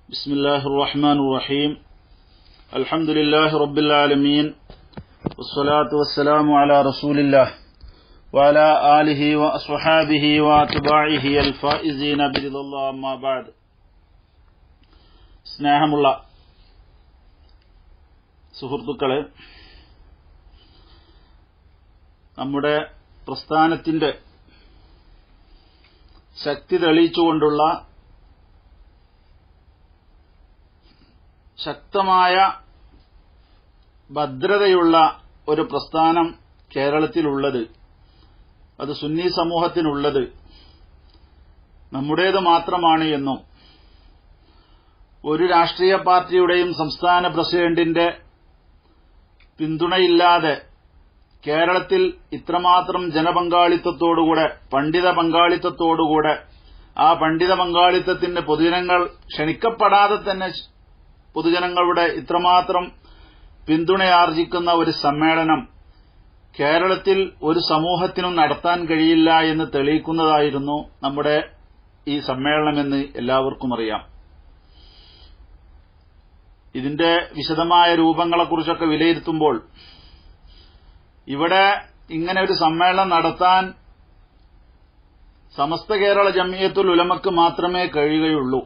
بسم الله الرحمن الرحيم الحمد لله رب العالمين والصلاة والسلام على رسول الله وعلى آله وأصحابه وأتباعه الفائزين برضا الله أما بعد സ്നേഹമുള്ള സുഹൃത്തുക്കളെ നമ്മുടെ പ്രസ്ഥാനത്തിന്റെ ശക്തി തെളിയിച്ചുകൊണ്ടുള്ള ശക്തമായ ഭദ്രതയുള്ള ഒരു പ്രസ്ഥാനം കേരളത്തിലുള്ളത് അത് സുന്നി സമൂഹത്തിനുള്ളത് നമ്മുടേത് മാത്രമാണ് എന്നും ഒരു രാഷ്ട്രീയ പാർട്ടിയുടെയും സംസ്ഥാന പ്രസിഡന്റിന്റെ പിന്തുണയില്ലാതെ കേരളത്തിൽ ഇത്രമാത്രം ജനപങ്കാളിത്തത്തോടുകൂടെ പണ്ഡിത പങ്കാളിത്തത്തോടുകൂടെ ആ പണ്ഡിത പങ്കാളിത്തത്തിന് പൊതുജനങ്ങൾ ക്ഷണിക്കപ്പെടാതെ തന്നെ പൊതുജനങ്ങളുടെ ഇത്രമാത്രം പിന്തുണയാർജിക്കുന്ന ഒരു സമ്മേളനം കേരളത്തിൽ ഒരു സമൂഹത്തിനും നടത്താൻ കഴിയില്ല എന്ന് തെളിയിക്കുന്നതായിരുന്നു നമ്മുടെ ഈ സമ്മേളനമെന്ന് എല്ലാവർക്കും അറിയാം ഇതിന്റെ വിശദമായ രൂപങ്ങളെക്കുറിച്ചൊക്കെ വിലയിരുത്തുമ്പോൾ ഇവിടെ ഇങ്ങനെ ഒരു സമ്മേളനം നടത്താൻ സമസ്ത കേരള ജമിയത്തുൽ ഉലമക്ക് മാത്രമേ കഴിയുകയുള്ളൂ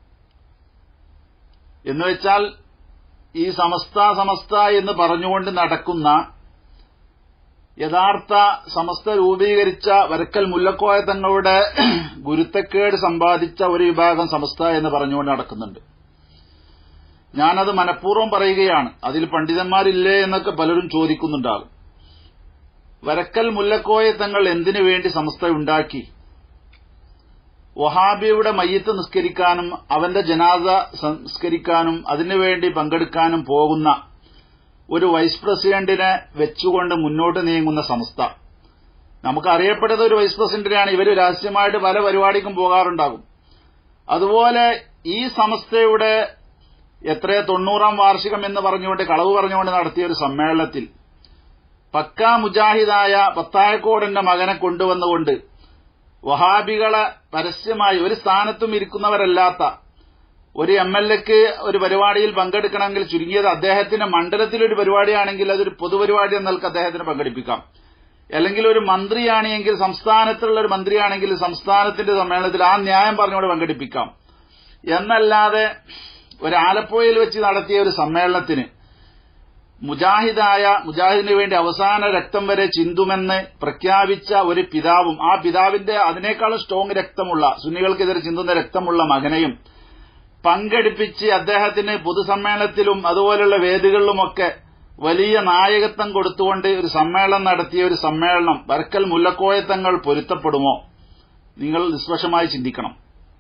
എന്നുവെച്ചാൽ ഈ സമസ്ത സമസ്ത എന്ന് പറഞ്ഞുകൊണ്ട് നടക്കുന്ന യഥാർത്ഥ സമസ്ത രൂപീകരിച്ച വരക്കൽ മുല്ലക്കോയ തങ്ങളുടെ ഗുരുത്തക്കേട് സമ്പാദിച്ച ഒരു വിഭാഗം സമസ്ത എന്ന് പറഞ്ഞുകൊണ്ട് നടക്കുന്നുണ്ട് ഞാനത് മനഃപൂർവ്വം പറയുകയാണ് അതിൽ പണ്ഡിതന്മാരില്ലേ എന്നൊക്കെ പലരും ചോദിക്കുന്നുണ്ടാകും വരക്കൽ മുല്ലക്കോയ തങ്ങൾ എന്തിനു വേണ്ടി സമസ്ത ഉണ്ടാക്കി വഹാബിയുടെ മയ്യത്ത് നിസ്കരിക്കാനും അവന്റെ ജനാസ സംസ്കരിക്കാനും അതിനുവേണ്ടി പങ്കെടുക്കാനും പോകുന്ന ഒരു വൈസ് പ്രസിഡന്റിനെ വെച്ചുകൊണ്ട് മുന്നോട്ട് നീങ്ങുന്ന സംസ്ഥ നമുക്ക് അറിയപ്പെടുന്ന ഒരു വൈസ് പ്രസിഡന്റിനാണ് ഇവർ രഹസ്യമായിട്ട് പല പരിപാടിക്കും പോകാറുണ്ടാകും അതുപോലെ ഈ സംസ്ഥയുടെ എത്രയോ തൊണ്ണൂറാം വാർഷികം എന്ന് പറഞ്ഞുകൊണ്ട് കളവ് പറഞ്ഞുകൊണ്ട് നടത്തിയ ഒരു സമ്മേളനത്തിൽ പക്ക മുജാഹിദായ പത്തായക്കോടിന്റെ മകനെ കൊണ്ടുവന്നുകൊണ്ട് വഹാബികളെ പരസ്യമായി ഒരു സ്ഥാനത്തും ഇരിക്കുന്നവരല്ലാത്ത ഒരു എം എൽ എക്ക് ഒരു പരിപാടിയിൽ പങ്കെടുക്കണമെങ്കിൽ ചുരുങ്ങിയത് അദ്ദേഹത്തിന്റെ മണ്ഡലത്തിലൊരു പരിപാടിയാണെങ്കിൽ അതൊരു പൊതുപരിപാടി എന്ന നിലക്ക് അദ്ദേഹത്തിന് പങ്കെടുപ്പിക്കാം അല്ലെങ്കിൽ ഒരു മന്ത്രിയാണെങ്കിൽ സംസ്ഥാനത്തുള്ള ഒരു മന്ത്രിയാണെങ്കിൽ സംസ്ഥാനത്തിന്റെ സമ്മേളനത്തിൽ ആ ന്യായം പറഞ്ഞുകൊണ്ട് പങ്കെടുപ്പിക്കാം എന്നല്ലാതെ ഒരു ആലപ്പുഴയിൽ വെച്ച് നടത്തിയ ഒരു സമ്മേളനത്തിന് മുജാഹിദായ മുജാഹിദിന് വേണ്ടി അവസാന രക്തം വരെ ചിന്തുമെന്ന് പ്രഖ്യാപിച്ച ഒരു പിതാവും ആ പിതാവിന്റെ അതിനേക്കാളും സ്ട്രോങ് രക്തമുള്ള സുന്നികൾക്കെതിരെ ചിന്തുന്ന രക്തമുള്ള മകനെയും പങ്കെടുപ്പിച്ച് അദ്ദേഹത്തിന് പൊതുസമ്മേളനത്തിലും അതുപോലുള്ള വേദികളിലുമൊക്കെ വലിയ നായകത്വം കൊടുത്തുകൊണ്ട് ഒരു സമ്മേളനം നടത്തിയ ഒരു സമ്മേളനം വർക്കൽ മുല്ലക്കോയത്തങ്ങൾ പൊരുത്തപ്പെടുമോ നിങ്ങൾ നിഷ്പക്ഷമായി ചിന്തിക്കണം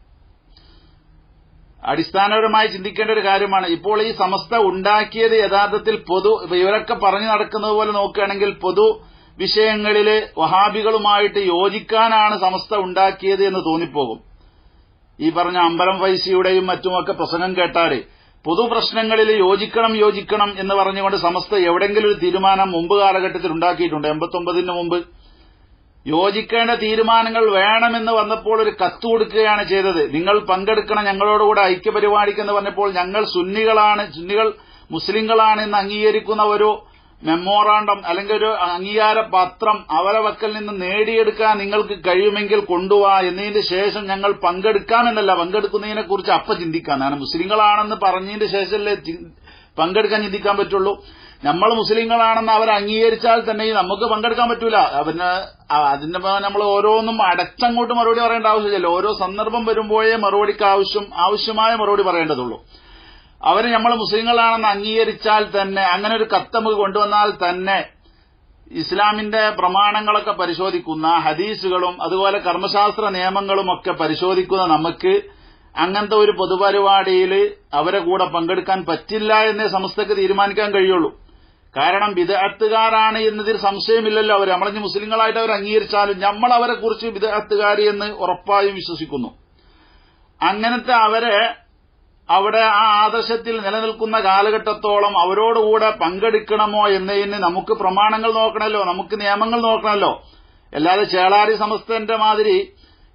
അടിസ്ഥാനപരമായി ചിന്തിക്കേണ്ട ഒരു കാര്യമാണ് ഇപ്പോൾ ഈ സമസ്ത ഉണ്ടാക്കിയത് യഥാർത്ഥത്തിൽ പൊതു ഇവരൊക്കെ പറഞ്ഞു നടക്കുന്നത് പോലെ നോക്കുകയാണെങ്കിൽ പൊതു വിഷയങ്ങളിൽ വഹാബികളുമായിട്ട് യോജിക്കാനാണ് സമസ്ത ഉണ്ടാക്കിയത് എന്ന് തോന്നിപ്പോകും ഈ പറഞ്ഞ അമ്പലം ഫൈസിയുടെയും മറ്റുമൊക്കെ പ്രസംഗം കേട്ടാല് പൊതു പ്രശ്നങ്ങളിൽ യോജിക്കണം യോജിക്കണം എന്ന് പറഞ്ഞുകൊണ്ട് സമസ്ത എവിടെങ്കിലും ഒരു തീരുമാനം മുമ്പ് കാലഘട്ടത്തിൽ ഉണ്ടാക്കിയിട്ടുണ്ട് എൺപത്തൊമ്പതിന് മുമ്പ് യോജിക്കേണ്ട തീരുമാനങ്ങൾ വേണമെന്ന് വന്നപ്പോൾ ഒരു കത്ത് കൊടുക്കുകയാണ് ചെയ്തത് നിങ്ങൾ പങ്കെടുക്കണം ഞങ്ങളോടുകൂടെ ഐക്യപരിപാടിക്കെന്ന് പറഞ്ഞപ്പോൾ ഞങ്ങൾ സുന്നികളാണ് സുന്നികൾ മുസ്ലിങ്ങളാണ് എന്ന് അംഗീകരിക്കുന്ന ഒരു മെമ്മോറാണ്ടം അല്ലെങ്കിൽ ഒരു അംഗീകാര പത്രം അവരെ വക്കൽ നിന്ന് നേടിയെടുക്കാൻ നിങ്ങൾക്ക് കഴിയുമെങ്കിൽ കൊണ്ടുപോവാ എന്നതിന് ശേഷം ഞങ്ങൾ പങ്കെടുക്കാമെന്നല്ല പങ്കെടുക്കുന്നതിനെ കുറിച്ച് അപ്പ ചിന്തിക്കാം ഞാൻ മുസ്ലിങ്ങളാണെന്ന് പറഞ്ഞതിന് ശേഷമല്ലേ പങ്കെടുക്കാൻ ചിന്തിക്കാൻ പറ്റുള്ളൂ നമ്മൾ മുസ്ലിങ്ങളാണെന്ന് അവർ അംഗീകരിച്ചാൽ തന്നെ നമുക്ക് പങ്കെടുക്കാൻ പറ്റൂല അവന് അതിന്റെ നമ്മൾ ഓരോന്നും അടച്ചങ്ങോട്ട് മറുപടി പറയേണ്ട ആവശ്യമില്ല ഓരോ സന്ദർഭം വരുമ്പോഴേ മറുപടിക്ക് ആവശ്യം ആവശ്യമായ മറുപടി പറയേണ്ടതുള്ളൂ അവര് നമ്മൾ മുസ്ലിങ്ങളാണെന്ന് അംഗീകരിച്ചാൽ തന്നെ അങ്ങനെ ഒരു കത്ത് നമുക്ക് കൊണ്ടുവന്നാൽ തന്നെ ഇസ്ലാമിന്റെ പ്രമാണങ്ങളൊക്കെ പരിശോധിക്കുന്ന ഹദീസുകളും അതുപോലെ കർമ്മശാസ്ത്ര നിയമങ്ങളും ഒക്കെ പരിശോധിക്കുന്ന നമുക്ക് അങ്ങനത്തെ ഒരു പൊതുപരിപാടിയിൽ അവരെ കൂടെ പങ്കെടുക്കാൻ പറ്റില്ല എന്നേ സംസ്ഥക്ക് തീരുമാനിക്കാൻ കഴിയുള്ളൂ കാരണം വിദഗ്ധക്കാരാണ് എന്നതിൽ സംശയമില്ലല്ലോ അവർ നമ്മളഞ്ഞ് മുസ്ലിങ്ങളായിട്ട് അവർ അംഗീകരിച്ചാലും നമ്മൾ അവരെ കുറിച്ച് വിദഗ്ധക്കാരി എന്ന് ഉറപ്പായും വിശ്വസിക്കുന്നു അങ്ങനത്തെ അവരെ അവിടെ ആ ആദർശത്തിൽ നിലനിൽക്കുന്ന കാലഘട്ടത്തോളം അവരോടുകൂടെ പങ്കെടുക്കണമോ എന്നതിന് നമുക്ക് പ്രമാണങ്ങൾ നോക്കണമല്ലോ നമുക്ക് നിയമങ്ങൾ നോക്കണമല്ലോ അല്ലാതെ ചേളാരി സമസ്തന്റെ മാതിരി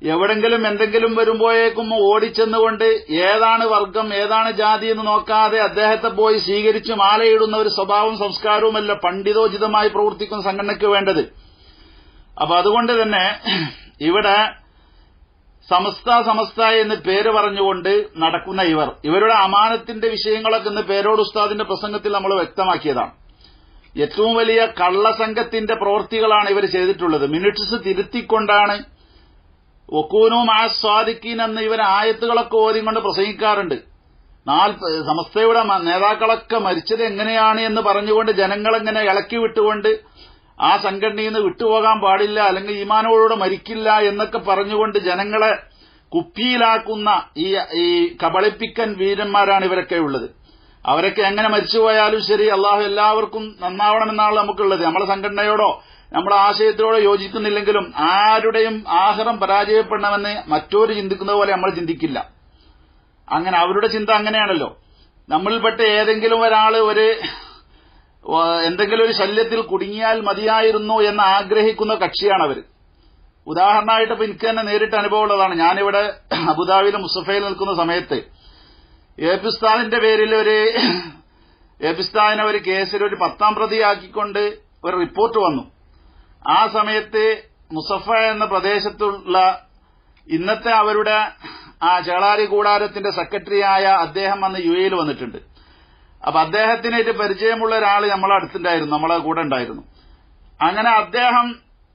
എവിടെങ്കിലും എന്തെങ്കിലും വരുമ്പോഴേക്കും ഓടിച്ചെന്നുകൊണ്ട് ഏതാണ് വർഗം ഏതാണ് ജാതി എന്ന് നോക്കാതെ അദ്ദേഹത്തെ പോയി സ്വീകരിച്ച് മാലയിടുന്ന ഒരു സ്വഭാവം സംസ്കാരവുമല്ല പണ്ഡിതോചിതമായി പ്രവർത്തിക്കുന്ന സംഘടനയ്ക്ക് വേണ്ടത് അപ്പൊ അതുകൊണ്ട് തന്നെ ഇവിടെ സമസ്ത സമസ്ത എന്ന് പേര് പറഞ്ഞുകൊണ്ട് നടക്കുന്ന ഇവർ ഇവരുടെ അമാനത്തിന്റെ വിഷയങ്ങളൊക്കെ ഇന്ന് പേരോട് ഉസ്താദിന്റെ പ്രസംഗത്തിൽ നമ്മൾ വ്യക്തമാക്കിയതാണ് ഏറ്റവും വലിയ കള്ളസംഘത്തിന്റെ പ്രവൃത്തികളാണ് ഇവർ ചെയ്തിട്ടുള്ളത് മിനിറ്റ്സ് തിരുത്തിക്കൊണ്ടാണ് ഒക്കൂനും ആ സ്വാദിക്കീൻ എന്ന് ഇവർ ആയത്തുകളൊക്കെ ഓതിക്കൊണ്ട് പ്രസംഗിക്കാറുണ്ട് നാൽപ്പ സമസ്തയുടെ നേതാക്കളൊക്കെ മരിച്ചത് എങ്ങനെയാണ് എന്ന് പറഞ്ഞുകൊണ്ട് ജനങ്ങളെങ്ങനെ ഇളക്കി വിട്ടുകൊണ്ട് ആ സംഘടനയിൽ നിന്ന് വിട്ടുപോകാൻ പാടില്ല അല്ലെങ്കിൽ ഈമാനോടുകൂടെ മരിക്കില്ല എന്നൊക്കെ പറഞ്ഞുകൊണ്ട് ജനങ്ങളെ കുപ്പിയിലാക്കുന്ന ഈ ഈ കബളിപ്പിക്കൻ വീരന്മാരാണ് ഇവരൊക്കെ ഉള്ളത് അവരൊക്കെ എങ്ങനെ മരിച്ചുപോയാലും ശരി അള്ളാഹു എല്ലാവർക്കും നന്നാവണമെന്നാണ് നമുക്കുള്ളത് നമ്മളെ സംഘടനയോടോ നമ്മുടെ ആശയത്തിനോടോ യോജിക്കുന്നില്ലെങ്കിലും ആരുടെയും ആഹാരം പരാജയപ്പെടണമെന്ന് മറ്റൊരു ചിന്തിക്കുന്നത് പോലെ നമ്മൾ ചിന്തിക്കില്ല അങ്ങനെ അവരുടെ ചിന്ത അങ്ങനെയാണല്ലോ നമ്മളിൽപ്പെട്ട ഏതെങ്കിലും ഒരാള് ഒരു എന്തെങ്കിലും ഒരു ശല്യത്തിൽ കുടുങ്ങിയാൽ മതിയായിരുന്നു എന്ന് ആഗ്രഹിക്കുന്ന കക്ഷിയാണ് അവർ ഉദാഹരണമായിട്ട് ഇപ്പൊ എനിക്ക് തന്നെ നേരിട്ട് അനുഭവമുള്ളതാണ് ഞാനിവിടെ അബുദാബിയിലെ മുസഫയിൽ നിൽക്കുന്ന സമയത്ത് ഏപിസ്ഥാനിന്റെ പേരിൽ ഒരു ഏപിസ്ഥാനെ ഒരു കേസിൽ ഒരു പത്താം പ്രതിയാക്കിക്കൊണ്ട് ഒരു റിപ്പോർട്ട് വന്നു ആ സമയത്ത് മുസഫ എന്ന പ്രദേശത്തുള്ള ഇന്നത്തെ അവരുടെ ആ ചേളാരി കൂടാരത്തിന്റെ സെക്രട്ടറിയായ അദ്ദേഹം അന്ന് യു എയിൽ വന്നിട്ടുണ്ട് അപ്പൊ അദ്ദേഹത്തിനായിട്ട് പരിചയമുള്ള ഒരാൾ നമ്മളെ അടുത്തുണ്ടായിരുന്നു നമ്മളെ കൂടെ ഉണ്ടായിരുന്നു അങ്ങനെ അദ്ദേഹം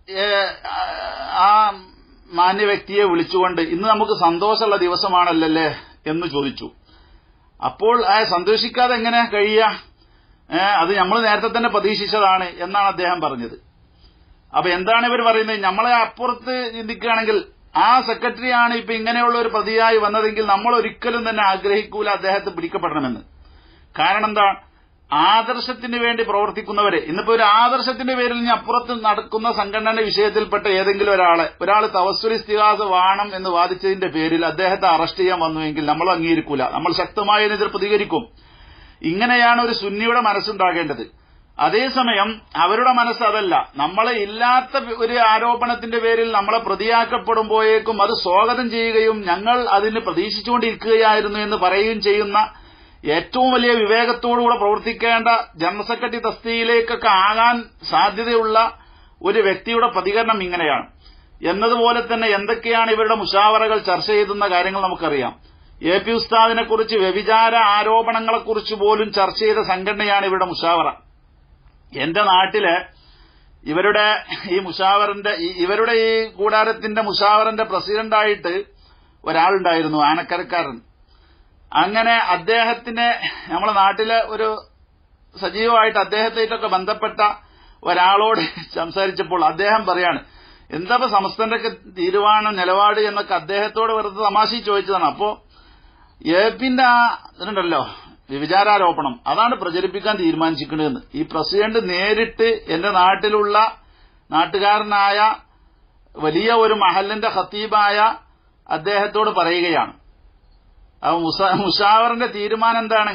ആ മാന്യ വ്യക്തിയെ വിളിച്ചുകൊണ്ട് ഇന്ന് നമുക്ക് സന്തോഷമുള്ള ദിവസമാണല്ലല്ലേ എന്ന് ചോദിച്ചു അപ്പോൾ ആ സന്തോഷിക്കാതെ എങ്ങനെ കഴിയുക അത് നമ്മൾ നേരത്തെ തന്നെ പ്രതീക്ഷിച്ചതാണ് എന്നാണ് അദ്ദേഹം പറഞ്ഞത് അപ്പൊ എന്താണ് ഇവർ പറയുന്നത് നമ്മളെ അപ്പുറത്ത് ചിന്തിക്കുകയാണെങ്കിൽ ആ സെക്രട്ടറിയാണ് ഇപ്പൊ ഇങ്ങനെയുള്ള ഒരു പ്രതിയായി വന്നതെങ്കിൽ നമ്മൾ ഒരിക്കലും തന്നെ ആഗ്രഹിക്കൂല അദ്ദേഹത്തെ പിടിക്കപ്പെടണമെന്ന് കാരണം എന്താ ആദർശത്തിന് വേണ്ടി പ്രവർത്തിക്കുന്നവരെ ഇന്നിപ്പോ ഒരു ആദർശത്തിന്റെ പേരിൽ ഇനി അപ്പുറത്ത് നടക്കുന്ന സംഘടനയുടെ വിഷയത്തിൽപ്പെട്ട ഏതെങ്കിലും ഒരാളെ ഒരാൾ തവസ്വരി സ്ഥികാസ വേണം എന്ന് വാദിച്ചതിന്റെ പേരിൽ അദ്ദേഹത്തെ അറസ്റ്റ് ചെയ്യാൻ വന്നുവെങ്കിൽ നമ്മൾ അംഗീകരിക്കൂല നമ്മൾ ശക്തമായി അതിനെതിരെ പ്രതികരിക്കും ഇങ്ങനെയാണ് ഒരു സുന്നിയുടെ മനസ്സുണ്ടാകേണ്ടത് അതേസമയം അവരുടെ മനസ്സ് അതല്ല നമ്മളെ ഇല്ലാത്ത ഒരു ആരോപണത്തിന്റെ പേരിൽ നമ്മളെ പ്രതിയാക്കപ്പെടുമ്പോഴേക്കും അത് സ്വാഗതം ചെയ്യുകയും ഞങ്ങൾ അതിന് പ്രതീക്ഷിച്ചുകൊണ്ടിരിക്കുകയായിരുന്നു എന്ന് പറയുകയും ചെയ്യുന്ന ഏറ്റവും വലിയ വിവേകത്തോടുകൂടെ പ്രവർത്തിക്കേണ്ട ജനറൽ സെക്രട്ടറി തസ്തിയിലേക്കൊക്കെ ആകാൻ സാധ്യതയുള്ള ഒരു വ്യക്തിയുടെ പ്രതികരണം ഇങ്ങനെയാണ് എന്നതുപോലെ തന്നെ എന്തൊക്കെയാണ് ഇവരുടെ മുഷാവറകൾ ചർച്ച ചെയ്തുന്ന കാര്യങ്ങൾ നമുക്കറിയാം എ പി ഉസ്താദിനെ കുറിച്ച് വ്യഭിചാര ആരോപണങ്ങളെക്കുറിച്ച് പോലും ചർച്ച ചെയ്ത സംഘടനയാണ് ഇവരുടെ മുഷാവറ എന്റെ നാട്ടില് ഇവരുടെ ഈ മുഷാവറിന്റെ ഇവരുടെ ഈ കൂടാരത്തിന്റെ മുഷാവറിന്റെ പ്രസിഡന്റായിട്ട് ഒരാളുണ്ടായിരുന്നു ആനക്കരക്കാരൻ അങ്ങനെ അദ്ദേഹത്തിന് നമ്മളെ നാട്ടിലെ ഒരു സജീവമായിട്ട് അദ്ദേഹത്തായിട്ടൊക്കെ ബന്ധപ്പെട്ട ഒരാളോട് സംസാരിച്ചപ്പോൾ അദ്ദേഹം പറയാണ് എന്താ സമസ്തന്റെ ഒക്കെ തീരുമാനം നിലപാട് എന്നൊക്കെ അദ്ദേഹത്തോട് വെറുതെ തമാശ ചോദിച്ചതാണ് അപ്പോ ഏപ്പിന്റെ ആ ഇതുണ്ടല്ലോ വ്യഭിചാരാരോപണം അതാണ് പ്രചരിപ്പിക്കാൻ തീരുമാനിച്ചിരിക്കുന്നതെന്ന് ഈ പ്രസിഡന്റ് നേരിട്ട് എന്റെ നാട്ടിലുള്ള നാട്ടുകാരനായ വലിയ ഒരു മഹലിന്റെ ഖത്തീബായ അദ്ദേഹത്തോട് പറയുകയാണ് അപ്പൊ മുഷാവറിന്റെ തീരുമാനം എന്താണ്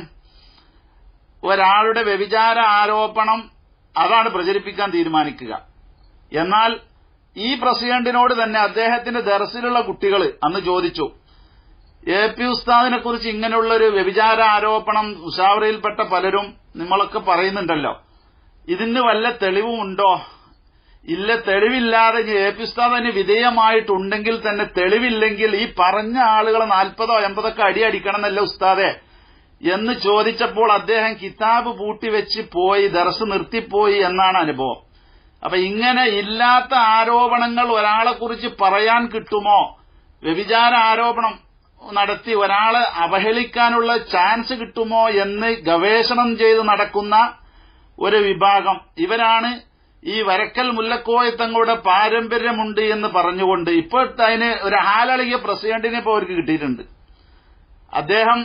ഒരാളുടെ വ്യഭിചാര ആരോപണം അതാണ് പ്രചരിപ്പിക്കാൻ തീരുമാനിക്കുക എന്നാൽ ഈ പ്രസിഡന്റിനോട് തന്നെ അദ്ദേഹത്തിന്റെ ദർസിലുള്ള കുട്ടികൾ അന്ന് ചോദിച്ചു എ പി ഉസ്താദിനെ കുറിച്ച് ഇങ്ങനെയുള്ള ഒരു വ്യഭിചാര ആരോപണം മുഷാവറയിൽപ്പെട്ട പലരും നിങ്ങളൊക്കെ പറയുന്നുണ്ടല്ലോ ഇതിന് വല്ല തെളിവുമുണ്ടോ ഇല്ല തെളിവില്ലാതെ എ പി ഉസ്താദ് അതിന് വിധേയമായിട്ടുണ്ടെങ്കിൽ തന്നെ തെളിവില്ലെങ്കിൽ ഈ പറഞ്ഞ ആളുകളെ നാൽപ്പതോ എൺപതൊക്കെ അടി അടിക്കണം എന്നല്ല ഉസ്താദെ എന്ന് ചോദിച്ചപ്പോൾ അദ്ദേഹം കിതാബ് പൂട്ടിവെച്ച് പോയി ദർസ് നിർത്തിപ്പോയി എന്നാണ് അനുഭവം അപ്പൊ ഇങ്ങനെ ഇല്ലാത്ത ആരോപണങ്ങൾ ഒരാളെക്കുറിച്ച് പറയാൻ കിട്ടുമോ വ്യഭിചാര ആരോപണം നടത്തി ഒരാളെ അവഹേളിക്കാനുള്ള ചാൻസ് കിട്ടുമോ എന്ന് ഗവേഷണം ചെയ്ത് നടക്കുന്ന ഒരു വിഭാഗം ഇവരാണ് ഈ വരക്കൽ മുല്ലക്കോയ തങ്ങളുടെ പാരമ്പര്യമുണ്ട് എന്ന് പറഞ്ഞുകൊണ്ട് ഇപ്പോഴത്തെ അതിന് ഒരു ഹാലളിയ പ്രസിഡന്റിനെ ഇപ്പോൾ അവർക്ക് കിട്ടിയിട്ടുണ്ട് അദ്ദേഹം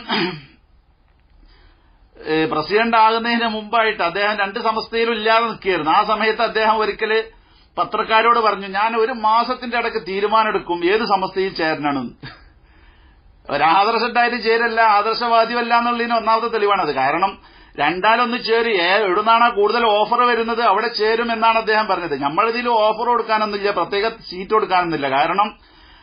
പ്രസിഡന്റ് ആകുന്നതിന് മുമ്പായിട്ട് അദ്ദേഹം രണ്ട് സമസ്തയിലും ഇല്ലാതെ നിൽക്കുകയായിരുന്നു ആ സമയത്ത് അദ്ദേഹം ഒരിക്കല് പത്രക്കാരോട് പറഞ്ഞു ഞാൻ ഒരു മാസത്തിന്റെ ഇടയ്ക്ക് തീരുമാനമെടുക്കും ഏത് സമസ്തയിൽ ചേരണമെന്ന് ഒരു ആദർശത്തായിട്ട് ചേരല്ല ആദർശവാദിയല്ല എന്നുള്ളതിന് ഒന്നാമത്തെ തെളിവാണത് കാരണം രണ്ടാലൊന്ന് ചേരി എവിടുന്നാണ് കൂടുതൽ ഓഫർ വരുന്നത് അവിടെ ചേരും എന്നാണ് അദ്ദേഹം പറഞ്ഞത് നമ്മളിതിൽ ഓഫർ കൊടുക്കാനൊന്നുമില്ല പ്രത്യേക സീറ്റ് കൊടുക്കാനൊന്നുമില്ല കാരണം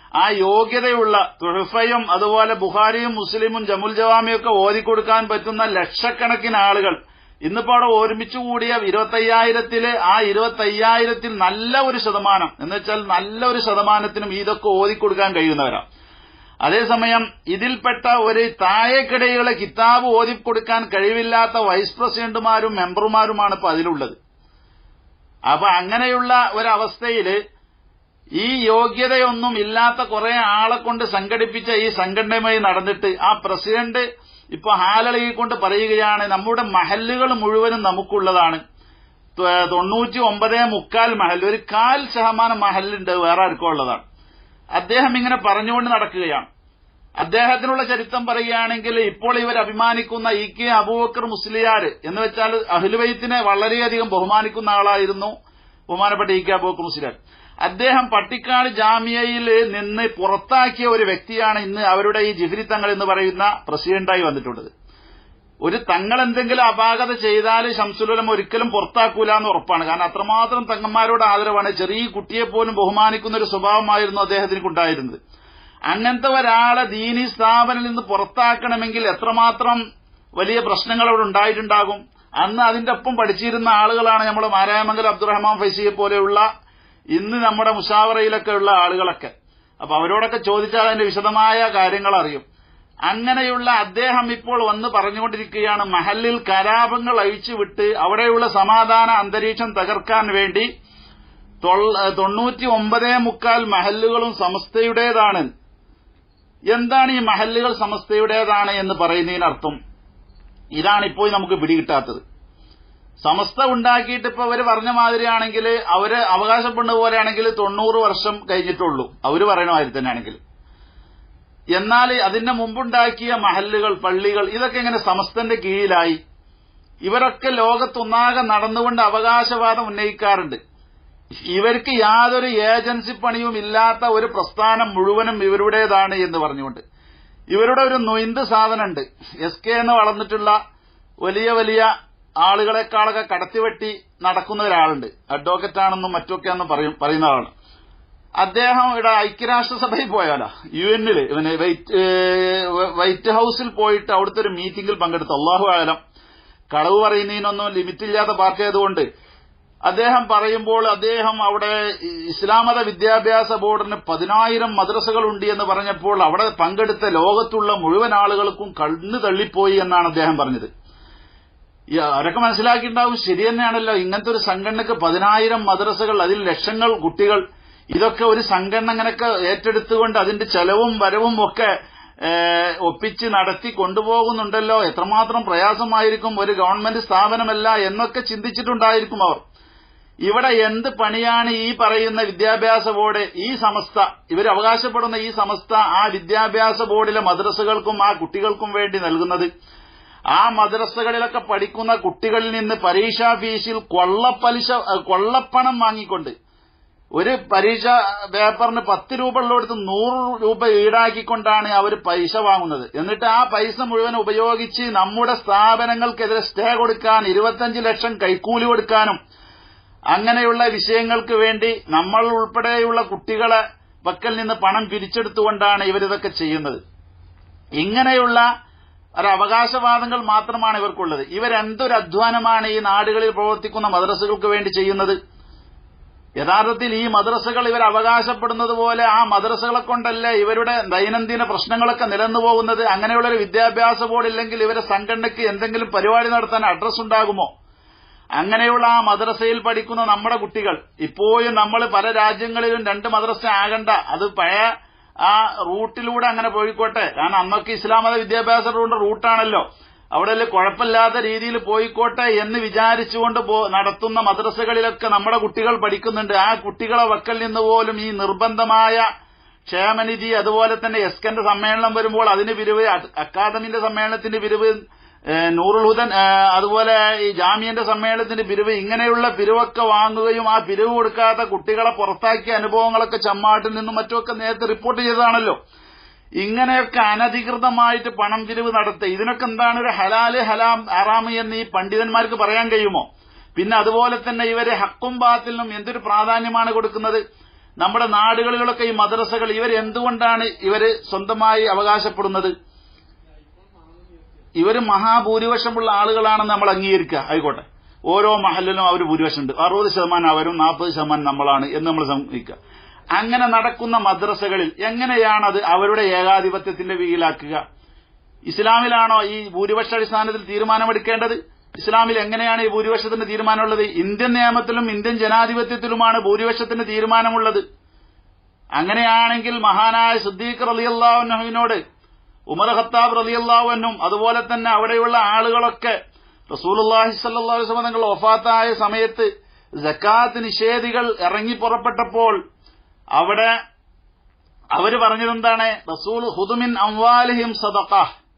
ആ യോഗ്യതയുള്ള തുഹഫയും അതുപോലെ ബുഹാരിയും മുസ്ലിമും ജമുൽ ജവാമിയും ഒക്കെ ഓതിക്കൊടുക്കാൻ പറ്റുന്ന ലക്ഷക്കണക്കിന് ആളുകൾ ഇന്നിപ്പോ അവിടെ ഒരുമിച്ച് കൂടിയ ഇരുപത്തയ്യായിരത്തില് ആ ഇരുപത്തയ്യായിരത്തിൽ നല്ല ഒരു ശതമാനം എന്ന് വെച്ചാൽ നല്ല ഒരു ശതമാനത്തിനും ഇതൊക്കെ ഓതിക്കൊടുക്കാൻ കഴിയുന്നവരാണ് അതേസമയം ഇതിൽപ്പെട്ട ഒരു താഴേക്കിടയിലുള്ള കിതാബ് ഓതിക്കൊടുക്കാൻ കഴിവില്ലാത്ത വൈസ് പ്രസിഡന്റുമാരും മെമ്പർമാരുമാണ് ഇപ്പൊ അതിലുള്ളത് അപ്പൊ അങ്ങനെയുള്ള ഒരവസ്ഥയില് ഈ യോഗ്യതയൊന്നും ഇല്ലാത്ത കുറെ ആളെ കൊണ്ട് സംഘടിപ്പിച്ച ഈ സംഘടനയുമായി നടന്നിട്ട് ആ പ്രസിഡന്റ് ഇപ്പൊ ഹാലളികൊണ്ട് പറയുകയാണ് നമ്മുടെ മഹല്ലുകൾ മുഴുവനും നമുക്കുള്ളതാണ് തൊണ്ണൂറ്റി ഒമ്പതേ മുക്കാൽ മഹൽ ഒരു കാൽ ശതമാനം മഹലുണ്ട് വേറെ ആർക്കും ഉള്ളതാണ് അദ്ദേഹം ഇങ്ങനെ പറഞ്ഞുകൊണ്ട് നടക്കുകയാണ് അദ്ദേഹത്തിനുള്ള ചരിത്രം പറയുകയാണെങ്കിൽ ഇപ്പോൾ ഇവർ അഭിമാനിക്കുന്ന ഇ കെ അബൂബക്കർ മുസ്ലിയാർ എന്ന് വെച്ചാൽ അഹ്ലുബൈത്തിനെ വളരെയധികം ബഹുമാനിക്കുന്ന ആളായിരുന്നു ബഹുമാനപ്പെട്ട ഇ കെ അബൂബക്കർ മുസ്ലിയാർ അദ്ദേഹം പട്ടിക്കാട് ജാമ്യയിൽ നിന്ന് പുറത്താക്കിയ ഒരു വ്യക്തിയാണ് ഇന്ന് അവരുടെ ഈ ജിഫ്രി തങ്ങൾ എന്ന് പറയുന്ന പ്രസിഡന്റായി വന്നിട്ടുള്ളത് ഒരു തങ്ങൾ എന്തെങ്കിലും അപാകത ചെയ്താൽ ശംസുലം ഒരിക്കലും പുറത്താക്കൂല എന്ന് ഉറപ്പാണ് കാരണം അത്രമാത്രം തങ്ങന്മാരോട് ആദരവാണ് ചെറിയ കുട്ടിയെ പോലും ബഹുമാനിക്കുന്ന ഒരു സ്വഭാവമായിരുന്നു അദ്ദേഹത്തിന് ഉണ്ടായിരുന്നത് അങ്ങനത്തെ ഒരാളെ ദീനി സ്ഥാപനം നിന്ന് പുറത്താക്കണമെങ്കിൽ എത്രമാത്രം വലിയ പ്രശ്നങ്ങൾ അവിടെ ഉണ്ടായിട്ടുണ്ടാകും അന്ന് അതിന്റെ ഒപ്പം പഠിച്ചിരുന്ന ആളുകളാണ് നമ്മുടെ മാരായമംഗലം അബ്ദുറഹ്മാൻ ഫൈസിയെ പോലെയുള്ള ഇന്ന് നമ്മുടെ മുഷാവറയിലൊക്കെ ഉള്ള ആളുകളൊക്കെ അപ്പൊ അവരോടൊക്കെ ചോദിച്ചാൽ അതിന്റെ വിശദമായ കാര്യങ്ങൾ അറിയും അങ്ങനെയുള്ള അദ്ദേഹം ഇപ്പോൾ വന്ന് പറഞ്ഞുകൊണ്ടിരിക്കുകയാണ് മഹല്ലിൽ കലാപങ്ങൾ അഴിച്ചുവിട്ട് അവിടെയുള്ള സമാധാന അന്തരീക്ഷം തകർക്കാൻ വേണ്ടി തൊണ്ണൂറ്റി ഒമ്പതേ മുക്കാൽ മഹല്ലുകളും സമസ്തയുടേതാണ് എന്താണ് ഈ മഹല്ലുകൾ സമസ്തയുടേതാണ് എന്ന് പറയുന്നതിനർത്ഥം ഇതാണ് ഇപ്പോൾ നമുക്ക് പിടികിട്ടാത്തത് സമസ്ത ഉണ്ടാക്കിയിട്ട് ഇപ്പൊ അവര് പറഞ്ഞ മാതിരിയാണെങ്കിൽ അവര് അവകാശപ്പെടുന്ന പോലെയാണെങ്കിൽ തൊണ്ണൂറ് വർഷം കഴിഞ്ഞിട്ടുള്ളൂ അവര് പറയണ മാതിരി തന്നെയാണെങ്കിൽ എന്നാൽ അതിന്റെ മുമ്പുണ്ടാക്കിയ മഹല്ലുകൾ പള്ളികൾ ഇതൊക്കെ എങ്ങനെ സമസ്തന്റെ കീഴിലായി ഇവരൊക്കെ ലോകത്തൊന്നാകെ നടന്നുകൊണ്ട് അവകാശവാദം ഉന്നയിക്കാറുണ്ട് ഇവർക്ക് യാതൊരു ഏജൻസി പണിയും ഇല്ലാത്ത ഒരു പ്രസ്ഥാനം മുഴുവനും ഇവരുടേതാണ് എന്ന് പറഞ്ഞുകൊണ്ട് ഇവരുടെ ഒരു നൊയിന്ത് സാധനമുണ്ട് എസ് കെ എന്ന് വളർന്നിട്ടുള്ള വലിയ വലിയ ആളുകളെക്കാളൊക്കെ കടത്തിവെട്ടി നടക്കുന്ന ഒരാളുണ്ട് അഡ്വക്കറ്റ് ആണെന്നും മറ്റൊക്കെയാണെന്നും പറയും പറയുന്ന ആളാണ് അദ്ദേഹം ഇവിടെ ഐക്യരാഷ്ട്രസഭയിൽ പോയാലോ യു എന്നില് ഇവന് വൈറ്റ് ഹൌസിൽ പോയിട്ട് അവിടുത്തെ ഒരു മീറ്റിംഗിൽ പങ്കെടുത്തു അള്ളാഹു ആയാലും കളവ് പറയുന്നതിനൊന്നും ലിമിറ്റില്ലാത്ത പാർട്ടി ആയതുകൊണ്ട് അദ്ദേഹം പറയുമ്പോൾ അദ്ദേഹം അവിടെ ഇസ്ലാമത വിദ്യാഭ്യാസ ബോർഡിന് പതിനായിരം മദ്രസകളുണ്ട് എന്ന് പറഞ്ഞപ്പോൾ അവിടെ പങ്കെടുത്ത ലോകത്തുള്ള മുഴുവൻ ആളുകൾക്കും കണ്ണു തള്ളിപ്പോയി എന്നാണ് അദ്ദേഹം പറഞ്ഞത് അവരൊക്കെ മനസ്സിലാക്കിയിട്ടുണ്ടാവും ശരി തന്നെയാണല്ലോ ഇങ്ങനത്തെ ഒരു സംഘടനക്ക് പതിനായിരം മദ്രസകൾ അതിൽ ലക്ഷങ്ങൾ കുട്ടികൾ ഇതൊക്കെ ഒരു സംഘടന അങ്ങനെയൊക്കെ ഏറ്റെടുത്തുകൊണ്ട് അതിന്റെ ചെലവും വരവും ഒക്കെ ഒപ്പിച്ച് നടത്തി കൊണ്ടുപോകുന്നുണ്ടല്ലോ എത്രമാത്രം പ്രയാസമായിരിക്കും ഒരു ഗവൺമെന്റ് സ്ഥാപനമല്ല എന്നൊക്കെ ചിന്തിച്ചിട്ടുണ്ടായിരിക്കും അവർ ഇവിടെ എന്ത് പണിയാണ് ഈ പറയുന്ന വിദ്യാഭ്യാസ ബോർഡ് ഈ സമസ്ത ഇവർ അവകാശപ്പെടുന്ന ഈ സമസ്ത ആ വിദ്യാഭ്യാസ ബോർഡിലെ മദ്രസകൾക്കും ആ കുട്ടികൾക്കും വേണ്ടി നൽകുന്നത് ആ മദ്രസകളിലൊക്കെ പഠിക്കുന്ന കുട്ടികളിൽ നിന്ന് പരീക്ഷാ ഫീസിൽ കൊള്ളപ്പലിശ കൊള്ളപ്പണം വാങ്ങിക്കൊണ്ട് ഒരു പരീക്ഷ പേപ്പറിന് പത്ത് രൂപ ഉള്ളിടത്ത് നൂറ് രൂപ ഈടാക്കിക്കൊണ്ടാണ് അവർ പൈസ വാങ്ങുന്നത് എന്നിട്ട് ആ പൈസ മുഴുവൻ ഉപയോഗിച്ച് നമ്മുടെ സ്ഥാപനങ്ങൾക്കെതിരെ സ്റ്റേ കൊടുക്കാൻ ഇരുപത്തഞ്ച് ലക്ഷം കൈക്കൂലി കൊടുക്കാനും അങ്ങനെയുള്ള വിഷയങ്ങൾക്ക് വേണ്ടി നമ്മൾ ഉൾപ്പെടെയുള്ള കുട്ടികളെ പക്കൽ നിന്ന് പണം പിരിച്ചെടുത്തുകൊണ്ടാണ് ഇവരിതൊക്കെ ചെയ്യുന്നത് ഇങ്ങനെയുള്ള ഒരു അവകാശവാദങ്ങൾ മാത്രമാണ് ഇവർക്കുള്ളത് ഇവരെന്തൊരു അധ്വാനമാണ് ഈ നാടുകളിൽ പ്രവർത്തിക്കുന്ന മദ്രസകൾക്ക് വേണ്ടി ചെയ്യുന്നത് യഥാർത്ഥത്തിൽ ഈ മദ്രസകൾ ഇവർ അവകാശപ്പെടുന്നത് പോലെ ആ മദ്രസകളെ കൊണ്ടല്ലേ ഇവരുടെ ദൈനംദിന പ്രശ്നങ്ങളൊക്കെ നിലന്നു പോകുന്നത് അങ്ങനെയുള്ള ഒരു വിദ്യാഭ്യാസ ബോർഡ് ഇല്ലെങ്കിൽ ഇവരെ സംഘടനയ്ക്ക് എന്തെങ്കിലും പരിപാടി നടത്താൻ അഡ്രസ് ഉണ്ടാകുമോ അങ്ങനെയുള്ള ആ മദ്രസയിൽ പഠിക്കുന്ന നമ്മുടെ കുട്ടികൾ ഇപ്പോഴും നമ്മൾ പല രാജ്യങ്ങളിലും രണ്ട് മദ്രസ ആകണ്ട അത് പഴയ ആ റൂട്ടിലൂടെ അങ്ങനെ പോയിക്കോട്ടെ കാരണം അന്നൊക്കെ ഇസ്ലാം മത വിദ്യാഭ്യാസ റൂട്ടാണല്ലോ അവിടെ കുഴപ്പമില്ലാത്ത രീതിയിൽ പോയിക്കോട്ടെ എന്ന് വിചാരിച്ചുകൊണ്ട് നടത്തുന്ന മദ്രസകളിലൊക്കെ നമ്മുടെ കുട്ടികൾ പഠിക്കുന്നുണ്ട് ആ കുട്ടികളെ വക്കൽ നിന്ന് പോലും ഈ നിർബന്ധമായ ക്ഷേമനിധി അതുപോലെ തന്നെ എസ്കന്റെ സമ്മേളനം വരുമ്പോൾ അതിന് പിരിവ് അക്കാദമിന്റെ സമ്മേളനത്തിന്റെ പിരിവ് നൂറുൽ ഹുദൻ അതുപോലെ ഈ ജാമ്യന്റെ സമ്മേളനത്തിന്റെ പിരിവ് ഇങ്ങനെയുള്ള പിരിവൊക്കെ വാങ്ങുകയും ആ പിരിവ് കൊടുക്കാത്ത കുട്ടികളെ പുറത്താക്കിയ അനുഭവങ്ങളൊക്കെ ചമ്മാട്ടിൽ നിന്നും മറ്റുമൊക്കെ നേരത്തെ റിപ്പോർട്ട് ചെയ്തതാണല്ലോ ഇങ്ങനെയൊക്കെ അനധികൃതമായിട്ട് പണം പിരിവ് നടത്തുക ഇതിനൊക്കെ എന്താണ് ഒരു ഹലാല് ഹലാം ഹറാമ് എന്ന് ഈ പണ്ഡിതന്മാർക്ക് പറയാൻ കഴിയുമോ പിന്നെ അതുപോലെ തന്നെ ഇവര് ഹക്കും ബാത്തിലും എന്തൊരു പ്രാധാന്യമാണ് കൊടുക്കുന്നത് നമ്മുടെ നാടുകളിലൊക്കെ ഈ മദ്രസകൾ ഇവർ എന്തുകൊണ്ടാണ് ഇവര് സ്വന്തമായി അവകാശപ്പെടുന്നത് ഇവര് മഹാഭൂരിപക്ഷമുള്ള ആളുകളാണെന്ന് നമ്മൾ അംഗീകരിക്കുക ആയിക്കോട്ടെ ഓരോ മഹലിലും അവർ ഭൂരിപക്ഷമുണ്ട് അറുപത് ശതമാനം അവരും നാൽപ്പത് ശതമാനം നമ്മളാണ് എന്ന് നമ്മൾ സമ്മതിക്കുക അങ്ങനെ നടക്കുന്ന മദ്രസകളിൽ എങ്ങനെയാണത് അവരുടെ ഏകാധിപത്യത്തിന്റെ കീഴിലാക്കുക ഇസ്ലാമിലാണോ ഈ ഭൂരിപക്ഷ അടിസ്ഥാനത്തിൽ തീരുമാനമെടുക്കേണ്ടത് ഇസ്ലാമിൽ എങ്ങനെയാണ് ഈ ഭൂരിപക്ഷത്തിന്റെ തീരുമാനമുള്ളത് ഇന്ത്യൻ നിയമത്തിലും ഇന്ത്യൻ ജനാധിപത്യത്തിലുമാണ് ഭൂരിപക്ഷത്തിന്റെ തീരുമാനമുള്ളത് അങ്ങനെയാണെങ്കിൽ മഹാനായ സിദ്ദീഖ് റലിയല്ലാഹുവിനോട് ഉമർ ഖത്താബ് റലിയല്ലാഹുവിനും അതുപോലെ തന്നെ അവിടെയുള്ള ആളുകളൊക്കെ റസൂലുള്ളാഹി സ്വല്ലല്ലാഹു അലൈഹി വസല്ലം തങ്ങൾ വഫാത്തായ സമയത്ത് സക്കാത്ത് നിഷേധികൾ ഇറങ്ങി പുറപ്പെട്ടപ്പോൾ അവിടെ അവര് പറഞ്ഞതെന്താണ് റസൂൽ ഹുദുമിൻ അംവാലിഹിം സദഖ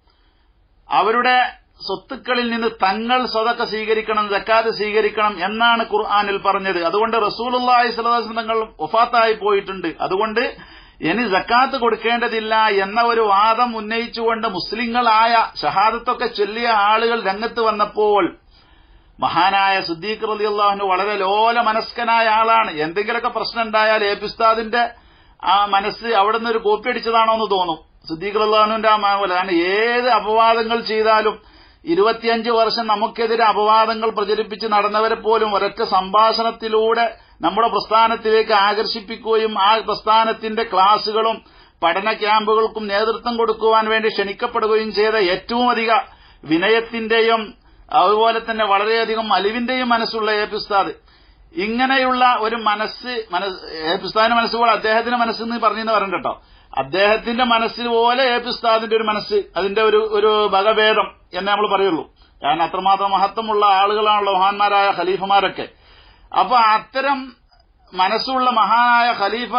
അവരുടെ സ്വത്തുക്കളിൽ നിന്ന് തങ്ങൾ സ്വതക്ക സ്വീകരിക്കണം ജക്കാത്ത് സ്വീകരിക്കണം എന്നാണ് ഖുർആാനിൽ പറഞ്ഞത് അതുകൊണ്ട് റസൂലുള്ളാഹി സ്വല്ലല്ലാഹു അലൈഹി വസല്ലം തങ്ങൾ വഫാത്തായി പോയിട്ടുണ്ട് അതുകൊണ്ട് ഇനി ജക്കാത്ത് കൊടുക്കേണ്ടതില്ല എന്ന ഒരു വാദം ഉന്നയിച്ചുകൊണ്ട് മുസ്ലിങ്ങളായ ഷഹാദത്തൊക്കെ ചൊല്ലിയ ആളുകൾ രംഗത്ത് വന്നപ്പോൾ മഹാനായ സുദ്ദീഖ് റളിയല്ലാഹു വളരെ ലോല മനസ്കനായ ആളാണ് എന്തെങ്കിലുമൊക്കെ പ്രശ്നം ഉണ്ടായാൽ ഏപിസ്താദിന്റെ ആ മനസ്സ് അവിടുന്ന് ഒരു കോപ്പി അടിച്ചതാണോ എന്ന് തോന്നും സുദ്ദീഖ് റളിയല്ലാഹുവിന്റെ ആ മാമൂല കാരണം ഏത് അപവാദങ്ങൾ ചെയ്താലും ഇരുപത്തിയഞ്ച് വർഷം നമുക്കെതിരെ അപവാദങ്ങൾ പ്രചരിപ്പിച്ച് നടന്നവരെ പോലും ഒരൊറ്റ സംഭാഷണത്തിലൂടെ നമ്മുടെ പ്രസ്ഥാനത്തിലേക്ക് ആകർഷിപ്പിക്കുകയും ആ പ്രസ്ഥാനത്തിന്റെ ക്ലാസുകളും പഠന ക്യാമ്പുകൾക്കും നേതൃത്വം കൊടുക്കുവാൻ വേണ്ടി ക്ഷണിക്കപ്പെടുകയും ചെയ്ത ഏറ്റവും അധിക വിനയത്തിന്റെയും അതുപോലെ തന്നെ വളരെയധികം അലിവിന്റെയും മനസ്സുള്ള എ പി ഉസ്താദ് ഇങ്ങനെയുള്ള ഒരു മനസ്സ് എ പി ഉസ്താദിന്റെ മനസ്സ് പോലെ അദ്ദേഹത്തിന്റെ മനസ്സെന്ന് പറഞ്ഞെന്ന് പറഞ്ഞിട്ടോ അദ്ദേഹത്തിന്റെ മനസ്സിൽ പോലെ എ പി ഉസ്താദിന്റെ ഒരു മനസ്സ് അതിന്റെ ഒരു ഒരു ഭഗഭേദം എന്നേ നമ്മൾ പറയുള്ളൂ കാരണം അത്രമാത്രം മഹത്വമുള്ള ആളുകളാണല്ലോ മഹാന്മാരായ ഖലീഫമാരൊക്കെ അപ്പൊ അത്തരം മനസ്സുള്ള മഹാനായ ഖലീഫ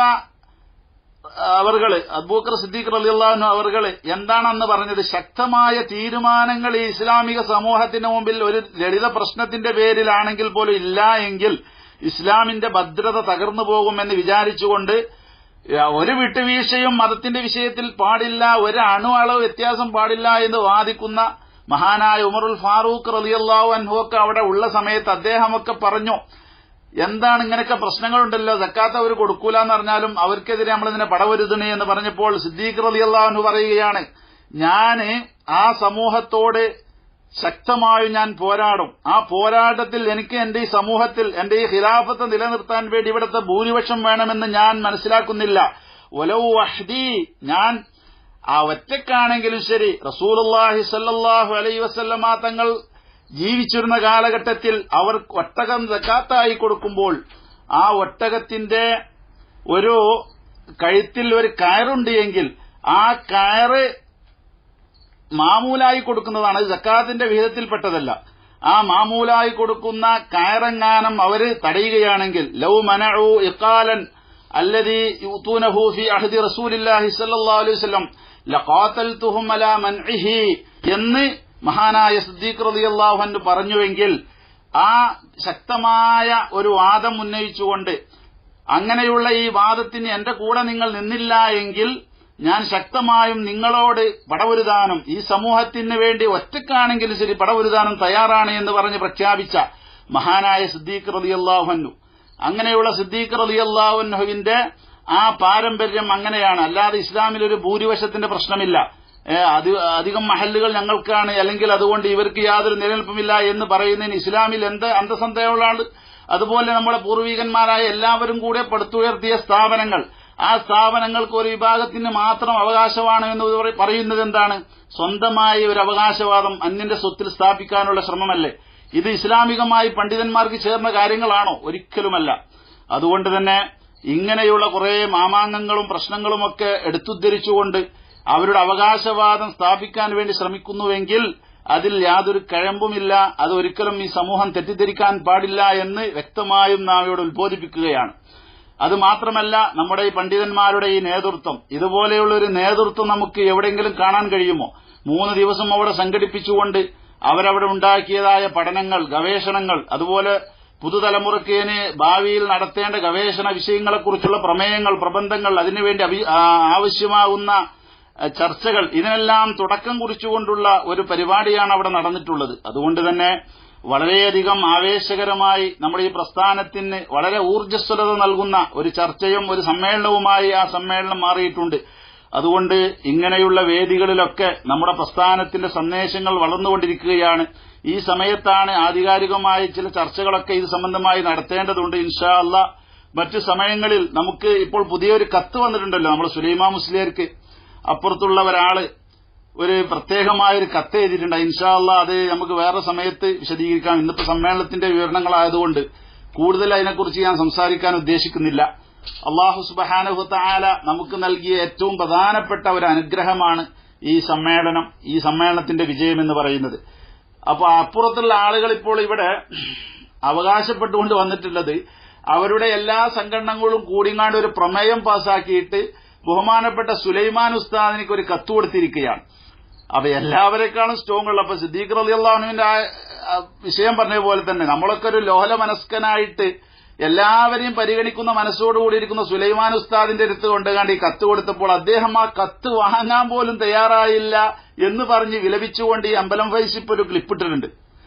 അവർകള് അബൂക്കർ സിദ്ദീഖ് റലിയുള്ളാഹു അവർകള് എന്താണെന്ന് പറഞ്ഞത് ശക്തമായ തീരുമാനങ്ങൾ ഈ ഇസ്ലാമിക സമൂഹത്തിന് മുമ്പിൽ ഒരു ലളിത പ്രശ്നത്തിന്റെ പേരിലാണെങ്കിൽ പോലും ഇല്ല എങ്കിൽ ഇസ്ലാമിന്റെ ഭദ്രത തകർന്നു പോകുമെന്ന് വിചാരിച്ചുകൊണ്ട് ഒരു വിട്ടുവീഴ്ചയും മതത്തിന്റെ വിഷയത്തിൽ പാടില്ല ഒരു അണു അളവ് വ്യത്യാസം പാടില്ല എന്ന് വാദിക്കുന്ന മഹാനായ ഉമറുൽ ഫാറൂഖ് റലിയല്ലാഹു അൻഹുവൊക്കെ അവിടെ ഉള്ള സമയത്ത് അദ്ദേഹമൊക്കെ പറഞ്ഞു എന്താണ് ഇങ്ങനെയൊക്കെ പ്രശ്നങ്ങളുണ്ടല്ലോ സക്കാത്ത് അവർ കൊടുക്കൂല എന്ന് പറഞ്ഞാലും അവർക്കെതിരെ നമ്മൾ ഇതിനെ പടവരുതണേ എന്ന് പറഞ്ഞപ്പോൾ സിദ്ദീഖ് റലിയല്ലാഹു പറയുകയാണ് ഞാന് ആ സമൂഹത്തോട് ശക്തമായും ഞാൻ പോരാടും ആ പോരാട്ടത്തിൽ എനിക്ക് എന്റെ ഈ സമൂഹത്തിൽ എന്റെ ഈ ഖിലാഫത്ത് നിലനിർത്താൻ വേണ്ടി ഇവിടുത്തെ ഭൂരിപക്ഷം വേണമെന്ന് ഞാൻ മനസ്സിലാക്കുന്നില്ല ഒലവ് വഹ്ദി ഞാൻ ആ ഒറ്റക്കാണെങ്കിലും ശരി റസൂലുള്ളാഹി സല്ലല്ലാഹു അലൈഹി വസല്ലമ തങ്ങൾ ജീവിച്ചിരുന്ന കാലഘട്ടത്തിൽ അവർ ഒട്ടകം സക്കാത്തായി കൊടുക്കുമ്പോൾ ആ ഒട്ടകത്തിന്റെ ഒരു കഴുത്തിൽ ഒരു കയറുണ്ട് എങ്കിൽ ആ കയറ് മാമൂലായി കൊടുക്കുന്നതാണ് ജക്കാത്തിന്റെ വിഹിതത്തിൽപ്പെട്ടതല്ല ആ മാമൂലായി കൊടുക്കുന്ന കയറങ്ങാനം അവര് തടയുകയാണെങ്കിൽ ലൗ മനഉ ഇഖാലൻ അല്ലദീ യൂതൂനഹു ഫി അഹദി റസൂലില്ലാഹി സ്വല്ലല്ലാഹു അലൈഹി വസല്ലം ലഖാതൽതുഹും അലാ മൻഇഹി എന്ന് മഹാനായ സിദ്ദീഖ് റളിയല്ലാഹു അൻഹു പറഞ്ഞുവെങ്കിൽ ആ ശക്തമായ ഒരു വാദം ഉന്നയിച്ചുകൊണ്ട് അങ്ങനെയുള്ള ഈ വാദത്തിന് എന്റെ കൂടെ നിങ്ങൾ നിന്നില്ല എങ്കിൽ ഞാൻ ശക്തമായും നിങ്ങളോട് പടവരുതാനും ഈ സമൂഹത്തിന് വേണ്ടി ഒറ്റക്കാണെങ്കിലും ശരി പടവരുതാനും തയ്യാറാണ് എന്ന് പറഞ്ഞ് പ്രഖ്യാപിച്ച മഹാനായ സിദ്ദീഖ് റളിയല്ലാഹു അങ്ങനെയുള്ള സിദ്ദീഖ് റളിയല്ലാഹുവിന്റെ ആ പാരമ്പര്യം അങ്ങനെയാണ് അല്ലാതെ ഇസ്ലാമിൽ ഒരു ഭൂരിപക്ഷത്തിന്റെ പ്രശ്നമില്ല അധികം മഹല്ലുകൾ ഞങ്ങൾക്കാണ് അല്ലെങ്കിൽ അതുകൊണ്ട് ഇവർക്ക് യാതൊരു നിലനിൽപ്പുമില്ല എന്ന് പറയുന്നതിന് ഇസ്ലാമിൽ എന്ത് അന്തസന്ധയുള്ളതാണ് അതുപോലെ നമ്മുടെ പൂർവികന്മാരായ എല്ലാവരും കൂടെ പടുത്തുയർത്തിയ സ്ഥാപനങ്ങൾ ആ സ്ഥാപനങ്ങൾക്ക് ഒരു വിഭാഗത്തിന് മാത്രം അവകാശമാണ് എന്ന് പറയുന്നത് എന്താണ് സ്വന്തമായി ഒരു അവകാശവാദം അന്യന്റെ സ്വത്തിൽ സ്ഥാപിക്കാനുള്ള ശ്രമമല്ലേ ഇത് ഇസ്ലാമികമായി പണ്ഡിതന്മാർക്ക് ചേർന്ന കാര്യങ്ങളാണോ ഒരിക്കലുമല്ല അതുകൊണ്ട് തന്നെ ഇങ്ങനെയുള്ള കുറെ മാമാങ്കങ്ങളും പ്രശ്നങ്ങളുമൊക്കെ എടുത്തുദ്ധരിച്ചുകൊണ്ട് അവരുടെ അവകാശവാദം സ്ഥാപിക്കാൻ വേണ്ടി ശ്രമിക്കുന്നുവെങ്കിൽ അതിൽ യാതൊരു കഴമ്പുമില്ല അത് ഒരിക്കലും ഈ സമൂഹം തെറ്റിദ്ധരിക്കാൻ പാടില്ല എന്ന് വ്യക്തമായും നാം ഇവിടെ ഉത്ബോധിപ്പിക്കുകയാണ് അത് മാത്രമല്ല നമ്മുടെ ഈ പണ്ഡിതന്മാരുടെ ഈ നേതൃത്വം ഇതുപോലെയുള്ള ഒരു നേതൃത്വം നമുക്ക് എവിടെയെങ്കിലും കാണാൻ കഴിയുമോ മൂന്ന് ദിവസം അവിടെ സംഘടിപ്പിച്ചുകൊണ്ട് അവരവിടെ ഉണ്ടാക്കിയതായ പഠനങ്ങൾ ഗവേഷണങ്ങൾ അതുപോലെ പുതുതലമുറക്കേന് ഭാവിയിൽ നടത്തേണ്ട ഗവേഷണ വിഷയങ്ങളെക്കുറിച്ചുള്ള പ്രമേയങ്ങൾ പ്രബന്ധങ്ങൾ അതിനുവേണ്ടി ആവശ്യമാകുന്ന ചർച്ചകൾ ഇതിനെല്ലാം തുടക്കം കുറിച്ചുകൊണ്ടുള്ള ഒരു പരിപാടിയാണ് അവിടെ നടന്നിട്ടുള്ളത് അതുകൊണ്ട് തന്നെ വളരെയധികം ആവേശകരമായി നമ്മുടെ ഈ പ്രസ്ഥാനത്തിന് വളരെ ഊർജ്ജസ്വലത നൽകുന്ന ഒരു ചർച്ചയും ഒരു സമ്മേളനവുമായി ആ സമ്മേളനം മാറിയിട്ടുണ്ട് അതുകൊണ്ട് ഇങ്ങനെയുള്ള വേദികളിലൊക്കെ നമ്മുടെ പ്രസ്ഥാനത്തിന്റെ സന്ദേശങ്ങൾ വളർന്നുകൊണ്ടിരിക്കുകയാണ് ഈ സമയത്താണ് ആധികാരികമായ ചില ചർച്ചകളൊക്കെ ഇത് സംബന്ധമായി നടത്തേണ്ടതുണ്ട് ഇൻഷാ അല്ല മറ്റു സമയങ്ങളിൽ നമുക്ക് ഇപ്പോൾ പുതിയൊരു കത്ത് വന്നിട്ടുണ്ടല്ലോ നമ്മൾ സുലൈമാ മുസ്ലിയർക്ക് അപ്പുറത്തുള്ള ഒരാള് ഒരു പ്രത്യേകമായ ഒരു കത്ത് എഴുതിയിട്ടുണ്ട് ഇൻഷാ അല്ല അത് നമുക്ക് വേറെ സമയത്ത് വിശദീകരിക്കാം ഇന്നിപ്പോ സമ്മേളനത്തിന്റെ വിവരണങ്ങളായതുകൊണ്ട് കൂടുതൽ അതിനെക്കുറിച്ച് ഞാൻ സംസാരിക്കാൻ ഉദ്ദേശിക്കുന്നില്ല അള്ളാഹു സുബഹാനുഹത്താല നമുക്ക് നൽകിയ ഏറ്റവും പ്രധാനപ്പെട്ട ഒരു അനുഗ്രഹമാണ് ഈ സമ്മേളനം ഈ സമ്മേളനത്തിന്റെ വിജയം എന്ന് പറയുന്നത് അപ്പൊ അപ്പുറത്തുള്ള ആളുകൾ ഇപ്പോൾ ഇവിടെ അവകാശപ്പെട്ടുകൊണ്ട് വന്നിട്ടുള്ളത് അവരുടെ എല്ലാ സംഘടനകളും കൂടിങ്ങാണ്ട് ഒരു പ്രമേയം പാസാക്കിയിട്ട് ബഹുമാനപ്പെട്ട സുലൈമാൻ ഉസ്താദിനിക്ക് ഒരു കത്ത് കൊടുത്തിരിക്കുകയാണ് അപ്പൊ എല്ലാവരെക്കാളും സ്ട്രോങ് ഉള്ള അപ്പൊ സിദ്ദീഖ് റലി അള്ളാഹുവിന്റെ ആ വിഷയം പറഞ്ഞ പോലെ തന്നെ നമ്മളൊക്കെ ഒരു ലോഹല മനസ്കനായിട്ട് എല്ലാവരെയും പരിഗണിക്കുന്ന മനസ്സോടുകൂടിയിരിക്കുന്ന സുലൈമാൻ ഉസ്താദിന്റെ അടുത്ത് കൊണ്ടുകാണ്ട് ഈ കത്ത് കൊടുത്തപ്പോൾ അദ്ദേഹം ആ കത്ത് വാങ്ങാൻ പോലും തയ്യാറായില്ല എന്ന് പറഞ്ഞ് വിലപിച്ചുകൊണ്ട് ഈ അമ്പലം ഫൈസിപ്പ് ഒരു ക്ലിപ്പിട്ടിട്ടുണ്ട്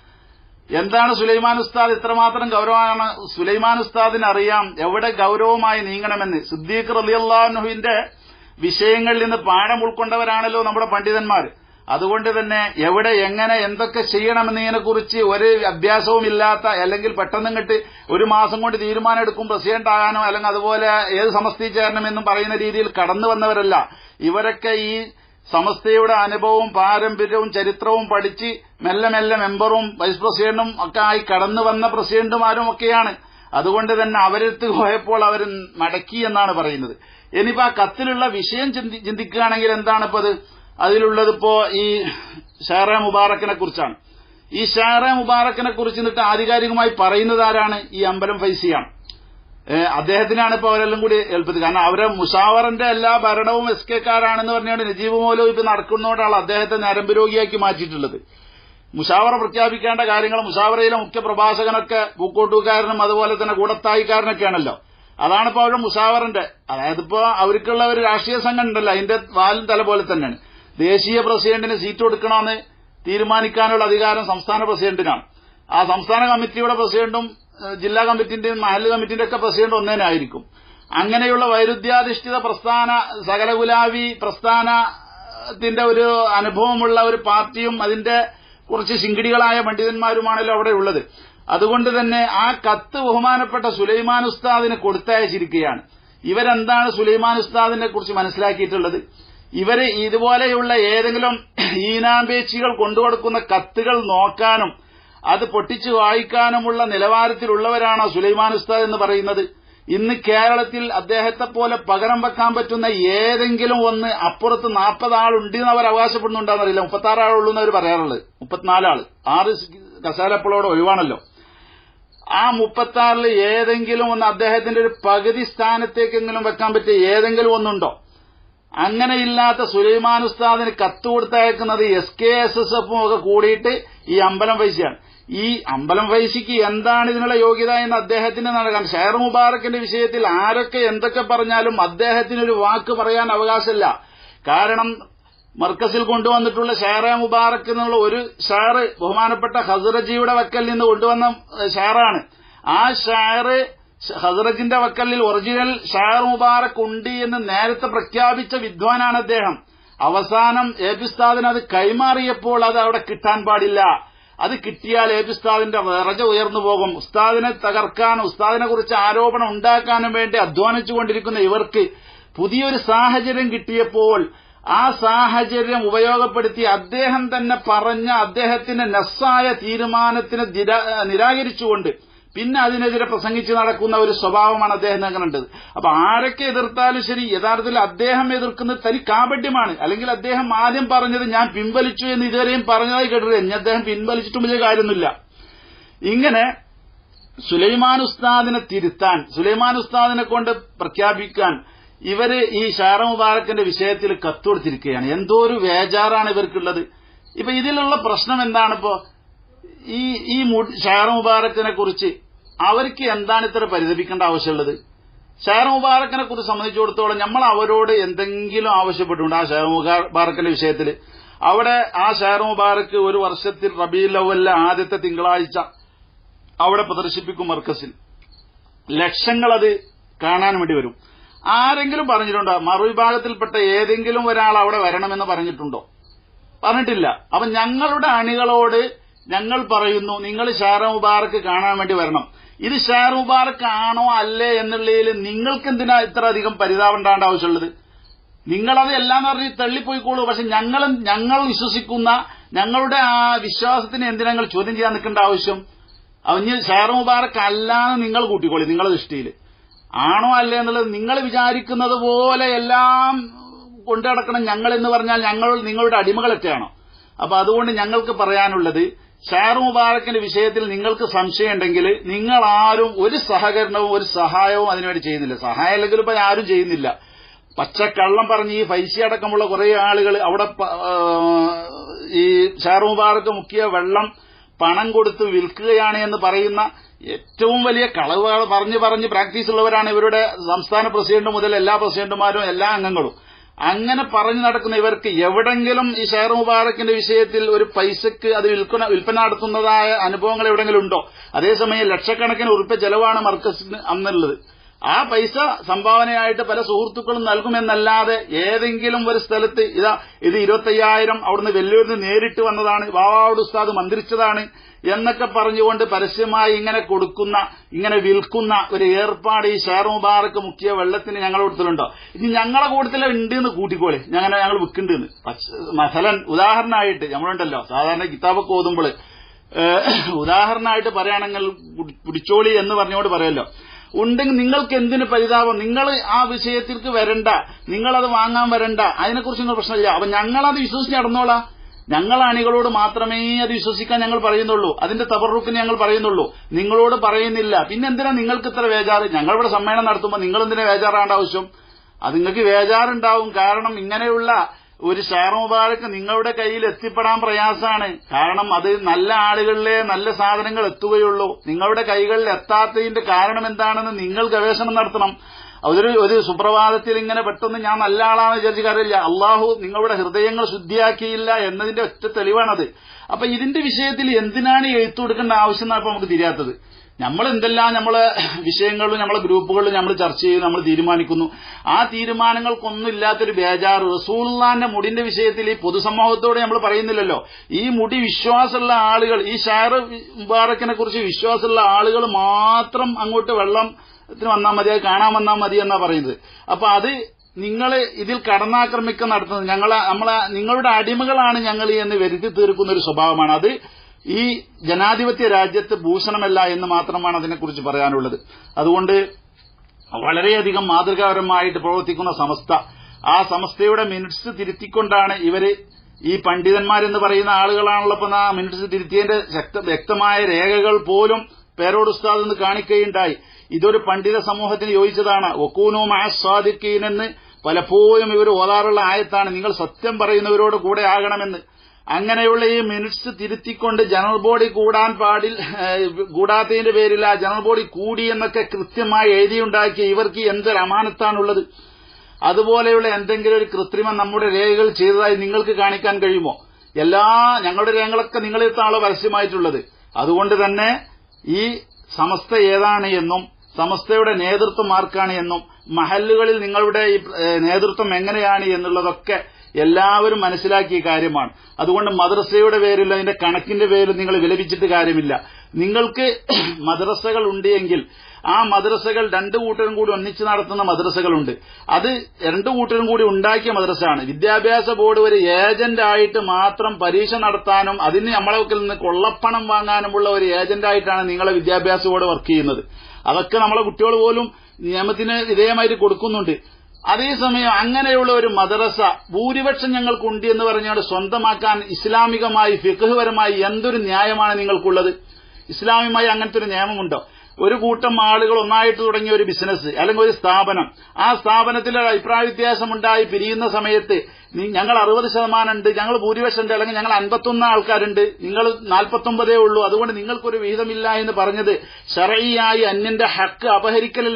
എന്താണ് സുലൈമാൻ ഉസ്താദ് ഇത്രമാത്രം ഗൗരവമാണ് സുലൈമാൻ ഉസ്താദിന് അറിയാം എവിടെ ഗൗരവമായി നീങ്ങണമെന്ന് സിദ്ദീഖ് റലിയല്ലാഹുവിന്റെ വിഷയങ്ങളിൽ നിന്ന് പാഠം ഉൾക്കൊണ്ടവരാണല്ലോ നമ്മുടെ പണ്ഡിതന്മാർ അതുകൊണ്ട് തന്നെ എവിടെ എങ്ങനെ എന്തൊക്കെ ചെയ്യണമെന്നതിനെ കുറിച്ച് ഒരു അഭ്യാസവും ഇല്ലാത്ത അല്ലെങ്കിൽ പെട്ടെന്ന് ഇങ്ങോട്ട് ഒരു മാസം കൊണ്ട് തീരുമാനം എടുക്കും പ്രസിഡന്റ് ആകാനോ അല്ലെങ്കിൽ അതുപോലെ ഏത് സമസ്തി ചേരണമെന്നും പറയുന്ന രീതിയിൽ കടന്നു വന്നവരല്ല ഇവരൊക്കെ ഈ സമസ്തയുടെ അനുഭവവും പാരമ്പര്യവും ചരിത്രവും പഠിച്ച് മെല്ലെ മെല്ലെ മെമ്പറും വൈസ് പ്രസിഡന്റും ഒക്കെ ആയി കടന്നു വന്ന പ്രസിഡന്റുമാരും ഒക്കെയാണ് അതുകൊണ്ട് തന്നെ അവരെടുത്ത് പോയപ്പോൾ അവർ മടക്കി എന്നാണ് പറയുന്നത് ഇനിയിപ്പോ ആ കത്തിലുള്ള വിഷയം ചിന്തിക്കുകയാണെങ്കിൽ എന്താണ് ഇപ്പോ അത് അതിലുള്ളത് ഇപ്പോ ഈ ഷാറ മുബാറക്കിനെ കുറിച്ചാണ് ഈ ഷാറ മുബാറക്കിനെ കുറിച്ച് എന്നിട്ട് ആധികാരികമായി പറയുന്നത് ആരാണ് ഈ അമ്പലം ഫൈസിയാണ് അദ്ദേഹത്തിനാണ് ഇപ്പൊ അവരെല്ലാം കൂടി ഏൽപ്പിച്ചത് കാരണം അവരെ മുഷാവറിന്റെ എല്ലാ ഭരണവും എസ് കെക്കാരാണെന്ന് പറഞ്ഞുകൊണ്ട് നജീബ് മൗലവി ഇപ്പൊ നടക്കുന്നതുകൊണ്ടാണ് അദ്ദേഹത്തെ നരമ്പ് രോഗിയാക്കി മാറ്റിയിട്ടുള്ളത് മുഷാവറ പ്രഖ്യാപിക്കേണ്ട കാര്യങ്ങൾ മുഷാവറയിലെ മുഖ്യ പ്രഭാഷകനൊക്കെ പൂക്കോട്ടൂക്കാരനും അതുപോലെ തന്നെ കൂടത്തായിക്കാരനൊക്കെയാണല്ലോ അതാണ് ഇപ്പൊ അവരുടെ മുഷാവറിന്റെ അതായത് ഇപ്പോ അവർക്കുള്ള ഒരു രാഷ്ട്രീയ സംഘം ഉണ്ടല്ലോ അതിന്റെ വാലും തല പോലെ തന്നെയാണ് ദേശീയ പ്രസിഡന്റിന് സീറ്റ് കൊടുക്കണമെന്ന് തീരുമാനിക്കാനുള്ള അധികാരം സംസ്ഥാന പ്രസിഡന്റിനാണ് ആ സംസ്ഥാന കമ്മിറ്റിയുടെ പ്രസിഡന്റും ജില്ലാ കമ്മിറ്റിന്റെയും മഹല്ല് കമ്മിറ്റിന്റെ ഒക്കെ പ്രസിഡന്റ് ഒന്നേനായിരിക്കും അങ്ങനെയുള്ള വൈരുദ്ധ്യാധിഷ്ഠിത പ്രസ്ഥാന സകലഗുലാവി പ്രസ്ഥാനത്തിന്റെ ഒരു അനുഭവമുള്ള ഒരു പാർട്ടിയും അതിന്റെ കുറച്ച് ശിങ്കിടികളായ പണ്ഡിതന്മാരുമാണല്ലോ അവിടെ ഉള്ളത് അതുകൊണ്ട് തന്നെ ആ കത്ത് ബഹുമാനപ്പെട്ട സുലൈമാൻ ഉസ്താദിന് കൊടുത്തയച്ചിരിക്കുകയാണ് ഇവരെന്താണ് സുലൈമാൻ ഉസ്താദിനെ കുറിച്ച് മനസ്സിലാക്കിയിട്ടുള്ളത് ഇവര് ഇതുപോലെയുള്ള ഏതെങ്കിലും ഈനാമ്പേച്ചികൾ കൊണ്ടുകൊടുക്കുന്ന കത്തുകൾ നോക്കാനും അത് പൊട്ടിച്ചു വായിക്കാനുമുള്ള നിലവാരത്തിലുള്ളവരാണോ സുലൈമാൻ ഉസ്താദ് എന്ന് പറയുന്നത് ഇന്ന് കേരളത്തിൽ അദ്ദേഹത്തെ പോലെ പകരം വെക്കാൻ പറ്റുന്ന ഏതെങ്കിലും ഒന്ന് അപ്പുറത്ത് നാൽപ്പത് ആളുണ്ട് എന്ന് അവർ അവകാശപ്പെടുന്നുണ്ടാന്നറിയില്ല മുപ്പത്തി ആറ് ആളുള്ളൂ എന്ന് അവർ പറയാറുള്ളത് മുപ്പത്തിനാലാള് ആറ് കസാലപ്പളോടെ ഒഴിവാണല്ലോ ആ മുപ്പത്തി ആറിൽ ഏതെങ്കിലും ഒന്ന് അദ്ദേഹത്തിന്റെ ഒരു പകുതി സ്ഥാനത്തേക്കെങ്കിലും വെക്കാൻ പറ്റിയ ഏതെങ്കിലും ഒന്നുണ്ടോ അങ്ങനെയില്ലാത്ത സുലൈമാൻ ഉസ്താദിന് കത്ത് കൊടുത്തയക്കുന്നത് എസ് കെ എസ് എസ് എഫും ഒക്കെ കൂടിയിട്ട് ഈ അമ്പലം വൈസിയാണ് ഈ അമ്പലം വൈസിക്ക് എന്താണ് ഇതിനുള്ള യോഗ്യത എന്ന് അദ്ദേഹത്തിന് നടക്കാൻ ഷെയർ മുബാറക്കിന്റെ വിഷയത്തിൽ ആരൊക്കെ എന്തൊക്കെ പറഞ്ഞാലും അദ്ദേഹത്തിനൊരു വാക്ക് പറയാൻ അവകാശമില്ല കാരണം മർക്കസിൽ കൊണ്ടുവന്നിട്ടുള്ള ഷെയറെ മുബാറക്ക് എന്നുള്ള ഒരു ഷെയർ ബഹുമാനപ്പെട്ട ഹസറജിയുടെ വക്കൽ നിന്ന് കൊണ്ടുവന്ന ഷെയറാണ് ആ ഷെയർ ഹസറജിന്റെ വക്കലിൽ ഒറിജിനൽ ഷായർ മുബാറക് ഉണ്ട് എന്ന് നേരത്തെ പ്രഖ്യാപിച്ച വിദ്വാനാണ് അദ്ദേഹം അവസാനം ഏപിസ്താദിന് അത് കൈമാറിയപ്പോൾ അത് അവിടെ കിട്ടാൻ പാടില്ല അത് കിട്ടിയാൽ ഏപിസ്താദിന്റെ വിറജ ഉയർന്നു പോകും ഉസ്താദിനെ തകർക്കാനും ഉസ്താദിനെ കുറിച്ച് ആരോപണം ഉണ്ടാക്കാനും വേണ്ടി അധ്വാനിച്ചുകൊണ്ടിരിക്കുന്ന ഇവർക്ക് പുതിയൊരു സാഹചര്യം കിട്ടിയപ്പോൾ ആ സാഹചര്യം ഉപയോഗപ്പെടുത്തി അദ്ദേഹം തന്നെ പറഞ്ഞ അദ്ദേഹത്തിന്റെ നസ്സായ തീരുമാനത്തിന് നിരാകരിച്ചുകൊണ്ട് പിന്നെ അതിനെതിരെ പ്രസംഗിച്ച് നടക്കുന്ന ഒരു സ്വഭാവമാണ് അദ്ദേഹം അങ്ങനെയുണ്ടത് അപ്പൊ ആരൊക്കെ എതിർത്താലും ശരി യഥാർത്ഥത്തിൽ അദ്ദേഹം എതിർക്കുന്നത് തനി കാപട്യമാണ് അല്ലെങ്കിൽ അദ്ദേഹം ആദ്യം പറഞ്ഞത് ഞാൻ പിൻവലിച്ചു എന്ന് ഇതുവരെയും പറഞ്ഞതായി കേട്ടില്ല ഇനി അദ്ദേഹം പിൻവലിച്ചിട്ടും വലിയ കാര്യമൊന്നുമില്ല ഇങ്ങനെ സുലൈമാൻ ഉസ്താദിനെ തിരുത്താൻ സുലൈമാൻ ഉസ്താദിനെ കൊണ്ട് പ്രഖ്യാപിക്കാൻ ഇവര് ഈ ഷാറ മുബാറക്കിന്റെ വിഷയത്തിൽ കത്തുകൊടുത്തിരിക്കുകയാണ് എന്തോ ഒരു വേജാറാണ് ഇവർക്കുള്ളത് ഇപ്പൊ ഇതിലുള്ള പ്രശ്നം എന്താണിപ്പോ ഈ ഈ ഷാർ മുബാറക്കിനെ കുറിച്ച് അവർക്ക് എന്താണ് ഇത്ര പരിതപിക്കേണ്ട ആവശ്യമുള്ളത് ഷാർ മുബാറക്കിനെ കുറിച്ച് സംബന്ധിച്ചിടത്തോളം നമ്മൾ അവരോട് എന്തെങ്കിലും ആവശ്യപ്പെട്ടിട്ടുണ്ട് ആ ഷാർ മുബാറക്കിന്റെ വിഷയത്തിൽ അവിടെ ആ ഷെയർ മുബാറക്ക് ഒരു വർഷത്തിൽ റബീൽ അവലിലെ ആദ്യത്തെ തിങ്കളാഴ്ച അവിടെ പ്രദർശിപ്പിക്കും മർക്കസിൽ ലക്ഷങ്ങൾ അത് കാണാൻ വേണ്ടി വരും ആരെങ്കിലും പറഞ്ഞിട്ടുണ്ടോ മറുവിഭാഗത്തിൽപ്പെട്ട ഏതെങ്കിലും ഒരാൾ അവിടെ വരണമെന്ന് പറഞ്ഞിട്ടുണ്ടോ പറഞ്ഞിട്ടില്ല അപ്പൊ ഞങ്ങളുടെ അണികളോട് ഞങ്ങൾ പറയുന്നു നിങ്ങൾ ഷാർ മുബാറക്ക് കാണാൻ വേണ്ടി വരണം ഇത് ഷാർ മുബാറക്ക് ആണോ അല്ലേ എന്നുള്ളതിൽ നിങ്ങൾക്ക് എന്തിനാ ഇത്ര അധികം പരിതാപണ്ടാണ്ട ആവശ്യമുള്ളത് നിങ്ങളത് എല്ലാം പറഞ്ഞ് തള്ളിപ്പോയിക്കോളൂ പക്ഷെ ഞങ്ങൾ ഞങ്ങൾ വിശ്വസിക്കുന്ന ഞങ്ങളുടെ ആ വിശ്വാസത്തിന് എന്തിനാ നിങ്ങൾ ചോദ്യം ചെയ്യാൻ നിൽക്കേണ്ട ആവശ്യം അവന് ഷെയർ മുബാറക്ക് അല്ലാന്ന് നിങ്ങൾ കൂട്ടിക്കോളി നിങ്ങളുടെ ദൃഷ്ടിയിൽ ആണോ അല്ലേ എന്നുള്ളത് നിങ്ങൾ വിചാരിക്കുന്നത് പോലെ എല്ലാം കൊണ്ടു നടക്കണം ഞങ്ങൾ എന്ന് പറഞ്ഞാൽ ഞങ്ങൾ നിങ്ങളുടെ അടിമകളൊക്കെയാണോ അപ്പൊ അതുകൊണ്ട് ഞങ്ങൾക്ക് പറയാനുള്ളത് ഷെയർ മുബാറക്കിന്റെ വിഷയത്തിൽ നിങ്ങൾക്ക് സംശയമുണ്ടെങ്കിൽ നിങ്ങൾ ആരും ഒരു സഹകരണവും ഒരു സഹായവും അതിനുവേണ്ടി ചെയ്യുന്നില്ല സഹായം അല്ലെങ്കിൽ ഇപ്പൊ ആരും ചെയ്യുന്നില്ല പച്ചക്കള്ളം പറഞ്ഞ് ഈ പൈസ അടക്കമുള്ള കുറെ ആളുകൾ അവിടെ പ- ആ, ഈ ഷെയർ മുബാറക്ക് മുക്കിയ വെള്ളം പണം കൊടുത്ത് വിൽക്കുകയാണ് എന്ന് പറയുന്ന ഏറ്റവും വലിയ കളവുകൾ പറഞ്ഞ് പറഞ്ഞ് പ്രാക്ടീസ് ഉള്ളവരാണ് ഇവരുടെ സംസ്ഥാന പ്രസിഡന്റ് മുതൽ എല്ലാ പ്രസിഡന്റുമാരും എല്ലാ അംഗങ്ങളും അങ്ങനെ പറഞ്ഞു നടക്കുന്ന ഇവർക്ക് എവിടെങ്കിലും ഈ ഷെയർ മുബാറക്കിന്റെ വിഷയത്തിൽ ഒരു പൈസക്ക് അത് വിൽക്കുന്ന വിൽപ്പന നടത്തുന്നതായ അനുഭവങ്ങൾ എവിടെങ്കിലും ഉണ്ടോ അതേസമയം ലക്ഷക്കണക്കിന് ഉറുപ്പ ചെലവാണ് മർക്കസിന് അന്നുള്ളത് ആ പൈസ സംഭാവനയായിട്ട് പല സുഹൃത്തുക്കളും നൽകുമെന്നല്ലാതെ ഏതെങ്കിലും ഒരു സ്ഥലത്ത് ഇതാ ഇത് ഇരുപത്തയ്യായിരം അവിടുന്ന് വെല്ലൂരിന് നേരിട്ട് വന്നതാണ് വാവാട് ഉസ്താദ് മന്ത്രിച്ചതാണ് എന്നൊക്കെ പറഞ്ഞുകൊണ്ട് പരസ്യമായി ഇങ്ങനെ കൊടുക്കുന്ന ഇങ്ങനെ വിൽക്കുന്ന ഒരു ഏർപ്പാട് ഈ ഷെയർ മുബാറക്ക് മുക്കിയ വെള്ളത്തിന് ഞങ്ങളുടെ കൂട്ടത്തിലുണ്ടോ ഇനി ഞങ്ങളെ കൂട്ടത്തിൽ ഉണ്ട് എന്ന് കൂട്ടിക്കോളെ ഞങ്ങനെ ഞങ്ങൾ വിൽക്കുന്നുണ്ട് മസലൻ ഉദാഹരണമായിട്ട് നമ്മളുണ്ടല്ലോ സാധാരണ കിതാബൊക്കെ ഓതുമ്പോൾ ഉദാഹരണമായിട്ട് പറയുകയാണെങ്കിൽ കുടി- കുടിച്ചോളി എന്ന് പറഞ്ഞുകൊണ്ട് പറയല്ലോ ഉണ്ടെങ്കിൽ നിങ്ങൾക്ക് എന്തിന് പരിതാപം നിങ്ങൾ ആ വിഷയത്തിലേക്ക് വരണ്ട നിങ്ങളത് വാങ്ങാൻ വരണ്ട അതിനെക്കുറിച്ചൊന്നും പ്രശ്നമില്ല അപ്പൊ ഞങ്ങളത് വിശ്വസിച്ച് നടന്നോളാം ഞങ്ങൾ അണികളോട് മാത്രമേ അത് വിശ്വസിക്കാൻ ഞങ്ങൾ പറയുന്നുള്ളൂ അതിന്റെ തബറുക്കിന് ഞങ്ങൾ പറയുന്നുള്ളൂ നിങ്ങളോട് പറയുന്നില്ല പിന്നെ എന്തിനാ നിങ്ങൾക്ക് ഇത്ര വേജാറ് ഞങ്ങളിവിടെ സമ്മേളനം നടത്തുമ്പോൾ നിങ്ങൾ എന്തിനാ വേജാറാണ്ട ആവശ്യം അത് നിങ്ങൾക്ക് വേജാറുണ്ടാവും കാരണം ഇങ്ങനെയുള്ള ഒരു ഷെയർ മുബാറക്ക് നിങ്ങളുടെ കയ്യിൽ എത്തിപ്പെടാൻ പ്രയാസമാണ് കാരണം അത് നല്ല ആളുകളിലെ നല്ല സാധനങ്ങൾ എത്തുകയുള്ളൂ നിങ്ങളുടെ കൈകളിൽ എത്താത്തതിന്റെ കാരണം എന്താണെന്ന് നിങ്ങൾ ഗവേഷണം നടത്തണം അതൊരു ഒരു സുപ്രഭാതത്തിൽ ഇങ്ങനെ പെട്ടെന്ന് ഞാൻ നല്ല ആളാണെന്ന് വിചാരിച്ച കാര്യമില്ല അള്ളാഹു നിങ്ങളുടെ ഹൃദയങ്ങൾ ശുദ്ധിയാക്കിയില്ല എന്നതിന്റെ ഒറ്റ തെളിവാണത് അപ്പൊ ഇതിന്റെ വിഷയത്തിൽ എന്തിനാണ് ഈ എഴുത്തു കൊടുക്കേണ്ട ആവശ്യം എന്നാണ് ഇപ്പൊ നമുക്ക് തിരിയാത്തത് നമ്മൾ എന്തെല്ലാം നമ്മളെ വിഷയങ്ങളിലും നമ്മളെ ഗ്രൂപ്പുകളിലും നമ്മൾ ചർച്ച ചെയ്ത് നമ്മൾ തീരുമാനിക്കുന്നു ആ തീരുമാനങ്ങൾക്കൊന്നും ഇല്ലാത്തൊരു ബേജാറ് റസൂള്ളാന്റെ മുടിന്റെ വിഷയത്തിൽ ഈ പൊതുസമൂഹത്തോട് നമ്മൾ പറയുന്നില്ലല്ലോ ഈ മുടി വിശ്വാസമുള്ള ആളുകൾ ഈ ഷാർ മുബാറക്കിനെ കുറിച്ച് വിശ്വാസമുള്ള ആളുകൾ മാത്രം അങ്ങോട്ട് വെള്ളം ത്തിന് വന്നാൽ മതി അത് കാണാൻ വന്നാൽ മതി എന്നാ പറയുന്നത് അപ്പൊ അത് നിങ്ങൾ ഇതിൽ കടന്നാക്രമിക്കം നടത്തുന്നത് ഞങ്ങളെ നമ്മളെ നിങ്ങളുടെ അടിമകളാണ് ഞങ്ങൾ എന്ന് വരുത്തി തീർക്കുന്ന ഒരു സ്വഭാവമാണ് അത് ഈ ജനാധിപത്യ രാജ്യത്ത് ഭൂഷണമല്ല എന്ന് മാത്രമാണ് അതിനെക്കുറിച്ച് പറയാനുള്ളത് അതുകൊണ്ട് വളരെയധികം മാതൃകാപരമായിട്ട് പ്രവർത്തിക്കുന്ന സമസ്ത ആ സമസ്തയുടെ മിനിറ്റ്സ് തിരുത്തിക്കൊണ്ടാണ് ഇവര് ഈ പണ്ഡിതന്മാരെന്ന് പറയുന്ന ആളുകളാണല്ലോ ഇപ്പൊ ആ മിനിറ്റ്സ് തിരുത്തിയതിന്റെ ശക്ത- വ്യക്തമായ രേഖകൾ പോലും പേരോട് ഉസ്താദ് എന്ന് കാണിക്കുകയുണ്ടായി ഇതൊരു പണ്ഡിത സമൂഹത്തിന് യോജിച്ചതാണ് ഒക്കൂനോ മാസ്വാദിക്കീൻ എന്ന് പലപ്പോഴും ഇവർ ഓതാറുള്ള ആയത്താണ് നിങ്ങൾ സത്യം പറയുന്നവരോട് കൂടെ ആകണമെന്ന് അങ്ങനെയുള്ള ഈ മിനിറ്റ്സ് തിരുത്തിക്കൊണ്ട് ജനറൽ ബോഡി കൂടാൻ പാടിൽ ഏഹ്, കൂടാത്തതിന്റെ പേരിൽ ആ ജനറൽ ബോഡി കൂടി എന്നൊക്കെ കൃത്യമായി എഴുതിയുണ്ടാക്കിയ ഇവർക്ക് എന്തൊരു അമാനത്താണുള്ളത് അതുപോലെയുള്ള എന്തെങ്കിലും ഒരു കൃത്രിമം നമ്മുടെ രേഖകൾ ചെയ്തതായി നിങ്ങൾക്ക് കാണിക്കാൻ കഴിയുമോ എല്ലാ ഞങ്ങളുടെ രേഖകളൊക്കെ നിങ്ങളെത്താണല്ലോ പരസ്യമായിട്ടുള്ളത് അതുകൊണ്ട് തന്നെ ഈ സമസ്ത ഏതാണ് എന്നും സമസ്തയുടെ നേതൃത്വം ആർക്കാണ് എന്നും മഹല്ലുകളിൽ നിങ്ങളുടെ ഈ ഏഹ്, നേതൃത്വം എങ്ങനെയാണ് എന്നുള്ളതൊക്കെ എല്ലാവരും മനസ്സിലാക്കിയ കാര്യമാണ് അതുകൊണ്ട് മദ്രസയുടെ പേരിൽ അതിന്റെ കണക്കിന്റെ പേരിൽ നിങ്ങൾ വിലപിച്ചിട്ട് കാര്യമില്ല നിങ്ങൾക്ക് മദ്രസകൾ ഉണ്ട് എങ്കിൽ ആ മദ്രസകൾ രണ്ടു കൂട്ടരും കൂടി ഒന്നിച്ച് നടത്തുന്ന മദ്രസകളുണ്ട് അത് രണ്ടു കൂട്ടരും കൂടി ഉണ്ടാക്കിയ മദ്രസയാണ് വിദ്യാഭ്യാസ ബോർഡ് ഒരു ഏജന്റ് ആയിട്ട് മാത്രം പരീക്ഷ നടത്താനും അതിന് നമ്മളെ വക്കിൽ നിന്ന് കൊള്ളപ്പണം വാങ്ങാനുമുള്ള ഒരു ഏജന്റ് ആയിട്ടാണ് നിങ്ങളെ വിദ്യാഭ്യാസ ബോർഡ് വർക്ക് ചെയ്യുന്നത് അതൊക്കെ നമ്മളെ കുട്ടികൾ പോലും നിയമത്തിന് വിധേയമായിട്ട് കൊടുക്കുന്നുണ്ട് അതേസമയം അങ്ങനെയുള്ള ഒരു മദ്രസ ഭൂരിപക്ഷം ഞങ്ങൾക്കുണ്ട് എന്ന് പറഞ്ഞുകൊണ്ട് സ്വന്തമാക്കാൻ ഇസ്ലാമികമായി ഫിഖ്ഹപരമായി എന്തൊരു ന്യായമാണ് നിങ്ങൾക്കുള്ളത് ഇസ്ലാമികമായി അങ്ങനത്തെ ഒരു നിയമമുണ്ടോ ഒരു കൂട്ടം ആളുകൾ ഒന്നായിട്ട് തുടങ്ങിയ ഒരു ബിസിനസ് അല്ലെങ്കിൽ ഒരു സ്ഥാപനം ആ സ്ഥാപനത്തിൽ ഒരു അഭിപ്രായ വ്യത്യാസമുണ്ടായി പിരിയുന്ന സമയത്ത് നി- ഞങ്ങൾ അറുപത് ശതമാനം ഉണ്ട് ഞങ്ങൾ ഭൂരിപക്ഷം ഉണ്ട് അല്ലെങ്കിൽ ഞങ്ങൾ അൻപത്തൊന്ന് ആൾക്കാരുണ്ട് നിങ്ങൾ നാൽപ്പത്തൊമ്പതേ ഉള്ളൂ അതുകൊണ്ട് നിങ്ങൾക്കൊരു വിഹിതമില്ല എന്ന് പറഞ്ഞത് ഷറയിയായി അന്യന്റെ ഹക്ക് അപഹരിക്കലല്ലേ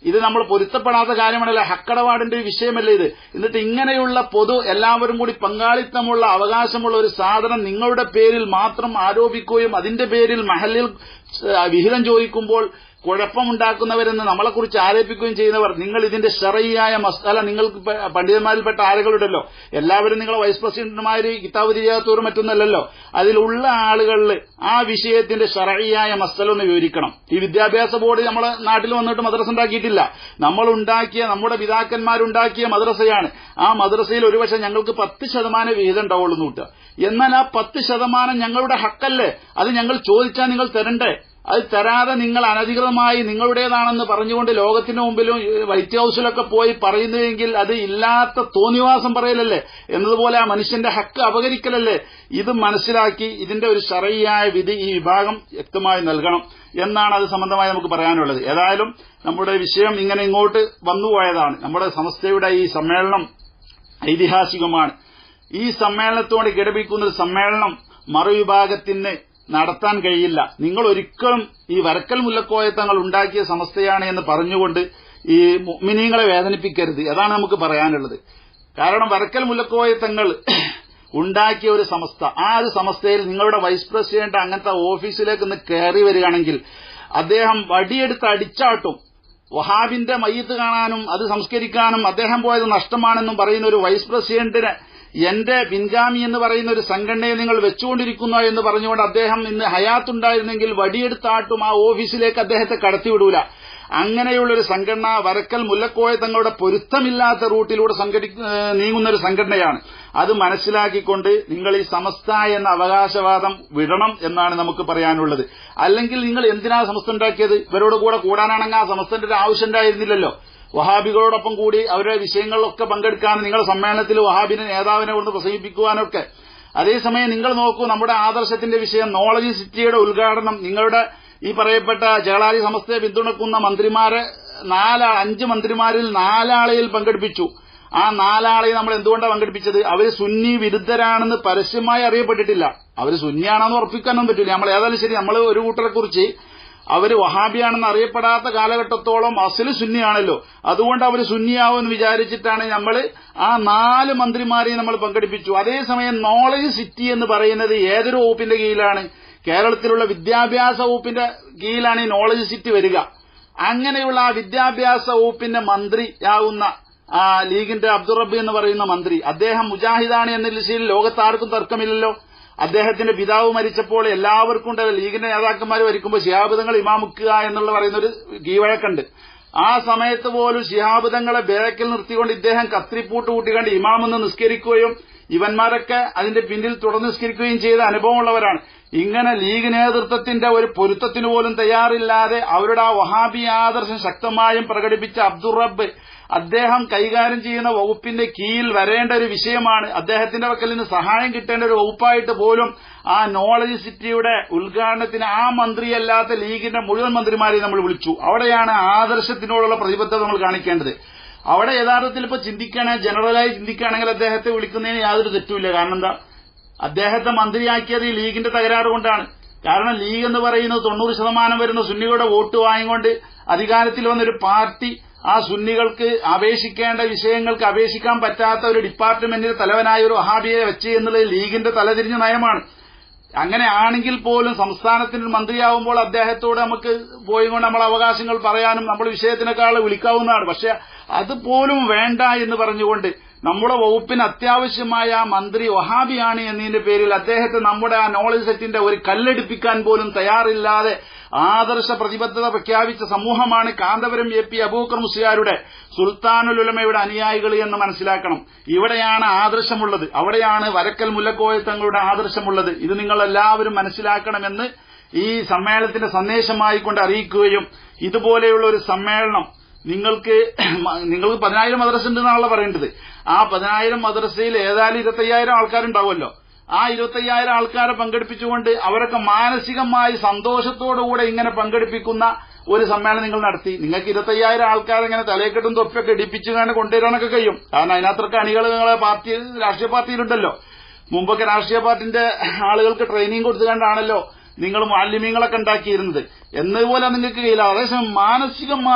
ഇത് നമ്മൾ പൊരുത്തപ്പെടാത്ത കാര്യമാണല്ലോ ഹക്കടപാടിന്റെ ഒരു വിഷയമല്ല ഇത് എന്നിട്ട് ഇങ്ങനെയുള്ള പൊതു എല്ലാവരും കൂടി പങ്കാളിത്തമുള്ള അവകാശമുള്ള ഒരു സാധനം നിങ്ങളുടെ പേരിൽ മാത്രം ആരോപിക്കുകയും അതിന്റെ പേരിൽ മഹലിൽ ഏഹ്, വിഹിതം ചോദിക്കുമ്പോൾ കുഴപ്പമുണ്ടാക്കുന്നവരെന്ന് നമ്മളെക്കുറിച്ച് ആരോപിക്കുകയും ചെയ്യുന്നവർ നിങ്ങൾ ഇതിന്റെ ഷറയിയായ മസാല നിങ്ങൾക്ക് പ- പണ്ഡിതന്മാരിൽപ്പെട്ട ആളുകളുണ്ടല്ലോ എല്ലാവരും നിങ്ങളെ വൈസ് പ്രസിഡന്റുമാര് കിതാബ് ചെയ്യാത്തവരും മറ്റൊന്നല്ലല്ലോ അതിലുള്ള ആളുകളിൽ ആ വിഷയത്തിന്റെ ഷറയിയായ മസല ഒന്ന് വിവരിക്കണം ഈ വിദ്യാഭ്യാസ ബോർഡ് നമ്മളെ നാട്ടിൽ വന്നിട്ട് മദ്രസ ഉണ്ടാക്കിയിട്ടില്ല നമ്മൾ ഉണ്ടാക്കിയ നമ്മുടെ പിതാക്കന്മാരുണ്ടാക്കിയ മദ്രസയാണ് ആ മദ്രസയിൽ ഒരുപക്ഷെ ഞങ്ങൾക്ക് പത്ത് ശതമാനം വിഹിതം ഉണ്ടാവുള്ളൂ എന്ന് കൂട്ടുക എന്നാൽ ആ പത്ത് ശതമാനം ഞങ്ങളുടെ ഹക്കല്ലേ അത് ഞങ്ങൾ ചോദിച്ചാൽ നിങ്ങൾ തരണ്ടേ അത് തരാതെ നിങ്ങൾ അനധികൃതമായി നിങ്ങളുടേതാണെന്ന് പറഞ്ഞുകൊണ്ട് ലോകത്തിന് മുമ്പിലും ഈ വൈറ്റ് ഹൌസിലൊക്കെ പോയി പറയുന്നതെങ്കിൽ അത് ഇല്ലാത്ത തോന്നിവാസം പറയലല്ലേ എന്നതുപോലെ ആ മനുഷ്യന്റെ ഹക്ക് അപകരിക്കലല്ലേ ഇത് മനസ്സിലാക്കി ഇതിന്റെ ഒരു ശറയായ വിധി ഈ വിഭാഗം വ്യക്തമായി നൽകണം എന്നാണ് അത് സംബന്ധമായി നമുക്ക് പറയാനുള്ളത് ഏതായാലും നമ്മുടെ വിഷയം ഇങ്ങനെ ഇങ്ങോട്ട് വന്നുപോയതാണ് നമ്മുടെ സംസ്ഥയുടെ ഈ സമ്മേളനം ഐതിഹാസികമാണ് ഈ സമ്മേളനത്തോട് കിടപിക്കുന്ന ഒരു സമ്മേളനം മറുവിഭാഗത്തിന് നടത്താൻ കഴിയില്ല നിങ്ങൾ ഒരിക്കലും ഈ വരക്കൽ മുല്ലക്കോയത്തങ്ങൾ ഉണ്ടാക്കിയ സമസ്തയാണ് എന്ന് പറഞ്ഞുകൊണ്ട് ഈ മിനിങ്ങളെ വേദനിപ്പിക്കരുത് അതാണ് നമുക്ക് പറയാനുള്ളത് കാരണം വരക്കൽ മുല്ലക്കോയത്തങ്ങൾ ഉണ്ടാക്കിയ ഒരു സമസ്ത ആ ഒരു സമസ്തയിൽ നിങ്ങളുടെ വൈസ് പ്രസിഡന്റ് അങ്ങനത്തെ ഓഫീസിലേക്ക് ഒന്ന് കയറി വരികയാണെങ്കിൽ അദ്ദേഹം വടിയെടുത്ത് അടിച്ചാട്ടും വഹാബിന്റെ മയ്യത്ത് കാണാനും അത് സംസ്കരിക്കാനും അദ്ദേഹം പോയത് നഷ്ടമാണെന്നും പറയുന്ന ഒരു വൈസ് പ്രസിഡന്റിന് എന്റെ പിൻഗാമി എന്ന് പറയുന്ന ഒരു സംഘടനയെ നിങ്ങൾ വെച്ചുകൊണ്ടിരിക്കുന്നു എന്ന് പറഞ്ഞുകൊണ്ട് അദ്ദേഹം ഇന്ന് ഹയാത്തുണ്ടായിരുന്നെങ്കിൽ വടിയെടുത്താട്ടും ആ ഓഫീസിലേക്ക് അദ്ദേഹത്തെ കടത്തിവിടൂല അങ്ങനെയുള്ള ഒരു സംഘടന വരക്കൽ മുല്ലക്കോയ തങ്ങളുടെ പൊരുത്തമില്ലാത്ത റൂട്ടിലൂടെ സംഘടി ഏഹ് നീങ്ങുന്ന ഒരു സംഘടനയാണ് അത് മനസ്സിലാക്കിക്കൊണ്ട് നിങ്ങൾ ഈ സമസ്ത എന്ന അവകാശവാദം വിടണം എന്നാണ് നമുക്ക് പറയാനുള്ളത് അല്ലെങ്കിൽ നിങ്ങൾ എന്തിനാ സമസ്ത ഉണ്ടാക്കിയത് ഇവരോട് കൂടെ കൂടാനാണെങ്കിൽ ആ സമസ്തന്റെ ഒരു ആവശ്യം ഉണ്ടായിരുന്നില്ലല്ലോ വഹാബികളോടൊപ്പം കൂടി അവരുടെ വിഷയങ്ങളിലൊക്കെ പങ്കെടുക്കാൻ നിങ്ങളുടെ സമ്മേളനത്തിൽ വഹാബിനെ നേതാവിനെ കൊണ്ട് പ്രസംഗിപ്പിക്കുവാനൊക്കെ അതേസമയം നിങ്ങൾ നോക്കൂ നമ്മുടെ ആദർശത്തിന്റെ വിഷയം നോളജ് സിറ്റിയുടെ ഉദ്ഘാടനം നിങ്ങളുടെ ഈ പറയപ്പെട്ട ജകളാരി സമസ്തയെ പിന്തുണക്കുന്ന മന്ത്രിമാരെ നാലാൾ അഞ്ച് മന്ത്രിമാരിൽ നാലാളെയിൽ പങ്കെടുപ്പിച്ചു ആ നാലാളെ നമ്മൾ എന്തുകൊണ്ടാണ് പങ്കെടുപ്പിച്ചത് അവർ സുന്നി വിരുദ്ധരാണെന്ന് പരസ്യമായി അറിയപ്പെട്ടിട്ടില്ല അവർ സുന്നിയാണെന്ന് ഉറപ്പിക്കാനൊന്നും പറ്റില്ല നമ്മൾ ഏതായാലും ശരി നമ്മൾ ഒരു കൂട്ടരെ കുറിച്ച് അവര് വഹാബിയാണെന്ന് അറിയപ്പെടാത്ത കാലഘട്ടത്തോളം അസല് സുന്നിയാണല്ലോ അതുകൊണ്ട് അവർ സുന്നിയാവുമെന്ന് വിചാരിച്ചിട്ടാണ് നമ്മൾ ആ നാല് മന്ത്രിമാരെയും നമ്മൾ പങ്കെടുപ്പിച്ചു അതേസമയം നോളജ് സിറ്റി എന്ന് പറയുന്നത് ഏതൊരു വകുപ്പിന്റെ കീഴിലാണ് കേരളത്തിലുള്ള വിദ്യാഭ്യാസ വകുപ്പിന്റെ കീഴിലാണ് ഈ നോളജ് സിറ്റി വരിക അങ്ങനെയുള്ള ആ വിദ്യാഭ്യാസ വകുപ്പിന്റെ മന്ത്രിയാവുന്ന ആ ലീഗിന്റെ അബ്ദുറബി എന്ന് പറയുന്ന മന്ത്രി അദ്ദേഹം മുജാഹിദാണ് എന്ന ദിശയിൽ ലോകത്താർക്കും തർക്കമില്ലല്ലോ അദ്ദേഹത്തിന്റെ പിതാവ് മരിച്ചപ്പോൾ എല്ലാവർക്കും ഉണ്ട് ലീഗിന്റെ നേതാക്കന്മാർ മരിക്കുമ്പോൾ ശിഹാബിതങ്ങൾ ഇമാമുക്കുക എന്നുള്ള പറയുന്ന ഒരു കീഴ്വഴക്കുണ്ട് ആ സമയത്ത് പോലും ശിഹാബിതങ്ങളെ ബേക്കിൽ നിർത്തിക്കൊണ്ട് ഇദ്ദേഹം കത്രിപ്പൂട്ട് കൂട്ടിക്കൊണ്ട് ഇമാമെന്ന് നിസ്കരിക്കുകയും ഇവന്മാരൊക്കെ അതിന്റെ പിന്നിൽ തുടർന്ന് നിസ്കരിക്കുകയും ചെയ്ത അനുഭവമുള്ളവരാണ് ഇങ്ങനെ ലീഗ് നേതൃത്വത്തിന്റെ ഒരു പൊരുത്തത്തിന് പോലും തയ്യാറില്ലാതെ അവരുടെ ആ വഹാബി ആദർശം ശക്തമായും പ്രകടിപ്പിച്ച അബ്ദുൾ റബ്ബ് അദ്ദേഹം കൈകാര്യം ചെയ്യുന്ന വകുപ്പിന്റെ കീഴിൽ വരേണ്ട ഒരു വിഷയമാണ് അദ്ദേഹത്തിന്റെ പക്കൽ നിന്ന് സഹായം കിട്ടേണ്ട ഒരു വകുപ്പായിട്ട് പോലും ആ നോളജ് സിറ്റിയുടെ ഉദ്ഘാടനത്തിന് ആ മന്ത്രിയല്ലാത്ത ലീഗിന്റെ മുഴുവൻ മന്ത്രിമാരെയും നമ്മൾ വിളിച്ചു അവിടെയാണ് ആദർശത്തിനോടുള്ള പ്രതിബദ്ധത നമ്മൾ കാണിക്കേണ്ടത് അവിടെ യഥാർത്ഥത്തിൽ ഇപ്പൊ ചിന്തിക്കുകയാണെങ്കിൽ ജനറലായി ചിന്തിക്കുകയാണെങ്കിൽ അദ്ദേഹത്തെ വിളിക്കുന്നതിന് യാതൊരു തെറ്റുമില്ല കാരണം എന്താ അദ്ദേഹത്തെ മന്ത്രിയാക്കിയത് ഈ ലീഗിന്റെ തകരാറ് കൊണ്ടാണ് കാരണം ലീഗ് എന്ന് പറയുന്നത് തൊണ്ണൂറ് ശതമാനം വരുന്ന സുന്നികളുടെ വോട്ട് വാങ്ങിക്കൊണ്ട് അധികാരത്തിൽ വന്നൊരു പാർട്ടി ആ സുന്നികൾക്ക് അപേക്ഷിക്കേണ്ട വിഷയങ്ങൾക്ക് അപേക്ഷിക്കാൻ പറ്റാത്ത ഒരു ഡിപ്പാർട്ട്മെന്റിന്റെ തലവനായ ഒരു വഹാബിയെ വെച്ച് എന്നുള്ളത് ലീഗിന്റെ തലതിരിഞ്ഞ നയമാണ് അങ്ങനെ ആണെങ്കിൽ പോലും സംസ്ഥാനത്തിന് മന്ത്രിയാവുമ്പോൾ അദ്ദേഹത്തോട് നമുക്ക് പോയിക്കൊണ്ട് നമ്മളെ അവകാശങ്ങൾ പറയാനും നമ്മൾ വിഷയത്തിനേക്കാൾ വിളിക്കാവുന്നതാണ് പക്ഷെ അതുപോലും വേണ്ട എന്ന് പറഞ്ഞുകൊണ്ട് നമ്മുടെ വകുപ്പിന് അത്യാവശ്യമായ ആ മന്ത്രി വഹാബിയാണ് എന്നതിന്റെ പേരിൽ അദ്ദേഹത്തെ നമ്മുടെ ആ നോളജ് സെറ്റിന്റെ ഒരു കല്ലെടുപ്പിക്കാൻ പോലും തയ്യാറില്ലാതെ ആദർശ പ്രതിബദ്ധത പ്രഖ്യാപിച്ച സമൂഹമാണ് കാന്തപുരം എ പി അബൂക്കർ മുസ്ലിയാരുടെ സുൽത്താനുൽ ഉലമയുടെ അനുയായികൾ എന്ന് മനസ്സിലാക്കണം ഇവിടെയാണ് ആദർശമുള്ളത് അവിടെയാണ് വരക്കൽ മുല്ലക്കോയ തങ്ങളുടെ ആദർശമുള്ളത് ഇത് നിങ്ങൾ എല്ലാവരും മനസ്സിലാക്കണമെന്ന് ഈ സമ്മേളനത്തിന്റെ സന്ദേശമായി കൊണ്ട് അറിയിക്കുകയും ഇതുപോലെയുള്ള ഒരു സമ്മേളനം നിങ്ങൾക്ക് നിങ്ങൾക്ക് പതിനായിരം മദ്രസ ഉണ്ടെന്നാണല്ലോ പറയേണ്ടത് ആ പതിനായിരം മദ്രസയിൽ ഏതായാലും ഇരുപത്തയ്യായിരം ആൾക്കാരുണ്ടാവുമല്ലോ ആ ഇരുപത്തയ്യായിരം ആൾക്കാരെ പങ്കെടുപ്പിച്ചുകൊണ്ട് അവരൊക്കെ മാനസികമായി സന്തോഷത്തോടുകൂടെ ഇങ്ങനെ പങ്കെടുപ്പിക്കുന്ന ഒരു സമ്മേളനം നിങ്ങൾ നടത്തി നിങ്ങൾക്ക് ഇരുപത്തയ്യായിരം ആൾക്കാരെ ഇങ്ങനെ തലയെക്കെട്ടും തൊപ്പിയൊക്കെ ഇടിപ്പിച്ചുകൊണ്ട് കൊണ്ടുവരാനൊക്കെ കഴിയും കാരണം അതിനകത്തൊക്കെ അണികൾ നിങ്ങളെ പാർട്ടി രാഷ്ട്രീയ പാർട്ടിയിലുണ്ടല്ലോ മുമ്പൊക്കെ രാഷ്ട്രീയ പാർട്ടിന്റെ ആളുകൾക്ക് ട്രെയിനിങ് കൊടുത്തുകൊണ്ടാണല്ലോ നിങ്ങൾ മാലിന്യങ്ങളൊക്കെ ഉണ്ടാക്കിയിരുന്നത് എന്നതുപോലെ നിങ്ങൾക്ക് കഴിയില്ല അതേസമയം മാനസികമായി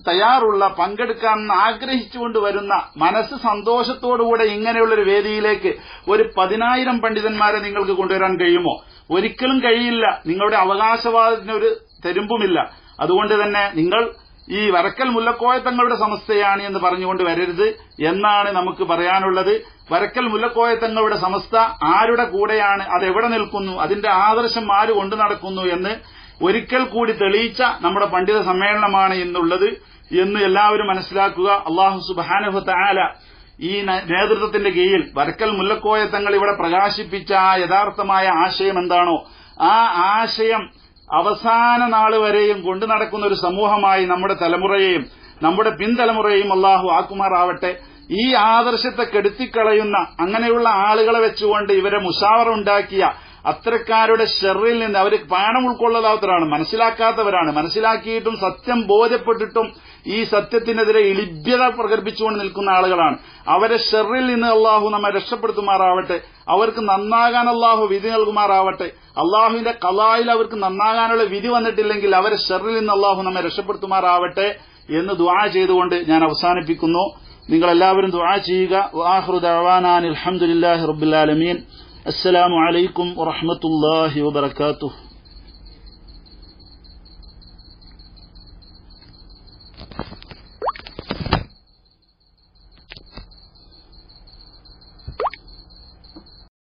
തയ്യാറുള്ള പങ്കെടുക്കാൻ ആഗ്രഹിച്ചുകൊണ്ട് വരുന്ന മനസ്സ് സന്തോഷത്തോടുകൂടെ ഇങ്ങനെയുള്ളൊരു വേദിയിലേക്ക് ഒരു പതിനായിരം പണ്ഡിതന്മാരെ നിങ്ങൾക്ക് കൊണ്ടുവരാൻ കഴിയുമോ ഒരിക്കലും കഴിയില്ല നിങ്ങളുടെ അവകാശവാദത്തിന് ഒരു തെരുമ്പുമില്ല അതുകൊണ്ട് തന്നെ നിങ്ങൾ ഈ വരക്കൽ മുല്ലക്കോയ തങ്ങളുടെ സമസ്തയാണ് എന്ന് പറഞ്ഞുകൊണ്ട് വരരുത് എന്നാണ് നമുക്ക് പറയാനുള്ളത് വരക്കൽ മുല്ലക്കോയ തങ്ങളുടെ സമസ്ത ആരുടെ കൂടെയാണ് അത് എവിടെ നിൽക്കുന്നു അതിന്റെ ആദർശം ആര് കൊണ്ടു നടക്കുന്നു എന്ന് ഒരിക്കൽ കൂടി തെളിയിച്ച നമ്മുടെ പണ്ഡിത സമ്മേളനമാണ് ഇന്നുള്ളത് എന്ന് എല്ലാവരും മനസ്സിലാക്കുക അള്ളാഹു സുബാനുഹ താല ഈ നേതൃത്വത്തിന്റെ കീഴിൽ വരക്കൽ മുല്ലക്കോയ തങ്ങൾ ഇവിടെ പ്രകാശിപ്പിച്ച ആ യഥാർത്ഥമായ ആശയം എന്താണോ ആ ആശയം അവസാന നാൾ വരെയും കൊണ്ടു നടക്കുന്ന ഒരു സമൂഹമായി നമ്മുടെ തലമുറയെയും നമ്മുടെ പിൻതലമുറയെയും അള്ളാഹു ആക്കുമാറാവട്ടെ ഈ ആദർശത്തെ കെടുത്തിക്കളയുന്ന അങ്ങനെയുള്ള ആളുകളെ വെച്ചുകൊണ്ട് ഇവരെ മുഷാവറ ഉണ്ടാക്കിയ അത്തരക്കാരുടെ ഷെറിൽ നിന്ന് അവർ പാണം ഉൾക്കൊള്ളാത്തവരാണ് മനസ്സിലാക്കാത്തവരാണ് മനസ്സിലാക്കിയിട്ടും സത്യം ബോധ്യപ്പെട്ടിട്ടും ഈ സത്യത്തിനെതിരെ ഇളിഭ്യത പ്രകടിപ്പിച്ചുകൊണ്ട് നിൽക്കുന്ന ആളുകളാണ് അവരെ ഷെറിൽ നിന്ന് അള്ളാഹു നമ്മെ രക്ഷപ്പെടുത്തുമാറാവട്ടെ അവർക്ക് നന്നാകാൻ അള്ളാഹു വിധി നൽകുമാറാവട്ടെ അള്ളാഹുവിന്റെ കലായിൽ അവർക്ക് നന്നാകാനുള്ള വിധി വന്നിട്ടില്ലെങ്കിൽ അവരെ ഷെറിൽ നിന്ന് അള്ളാഹു നമ്മെ രക്ഷപ്പെടുത്തുമാറാവട്ടെ എന്ന് ദുആ ചെയ്തുകൊണ്ട് ഞാൻ അവസാനിപ്പിക്കുന്നു നിങ്ങൾ എല്ലാവരും ദുആ ചെയ്യുക വാഹ്റു ദഅവാനാൻ അൽഹംദുലില്ലാഹി റബ്ബിൽ ആലമീൻ അസ്സലാമു അലൈക്കും വറഹ്മത്തുള്ളാഹി വബറകാതുഹു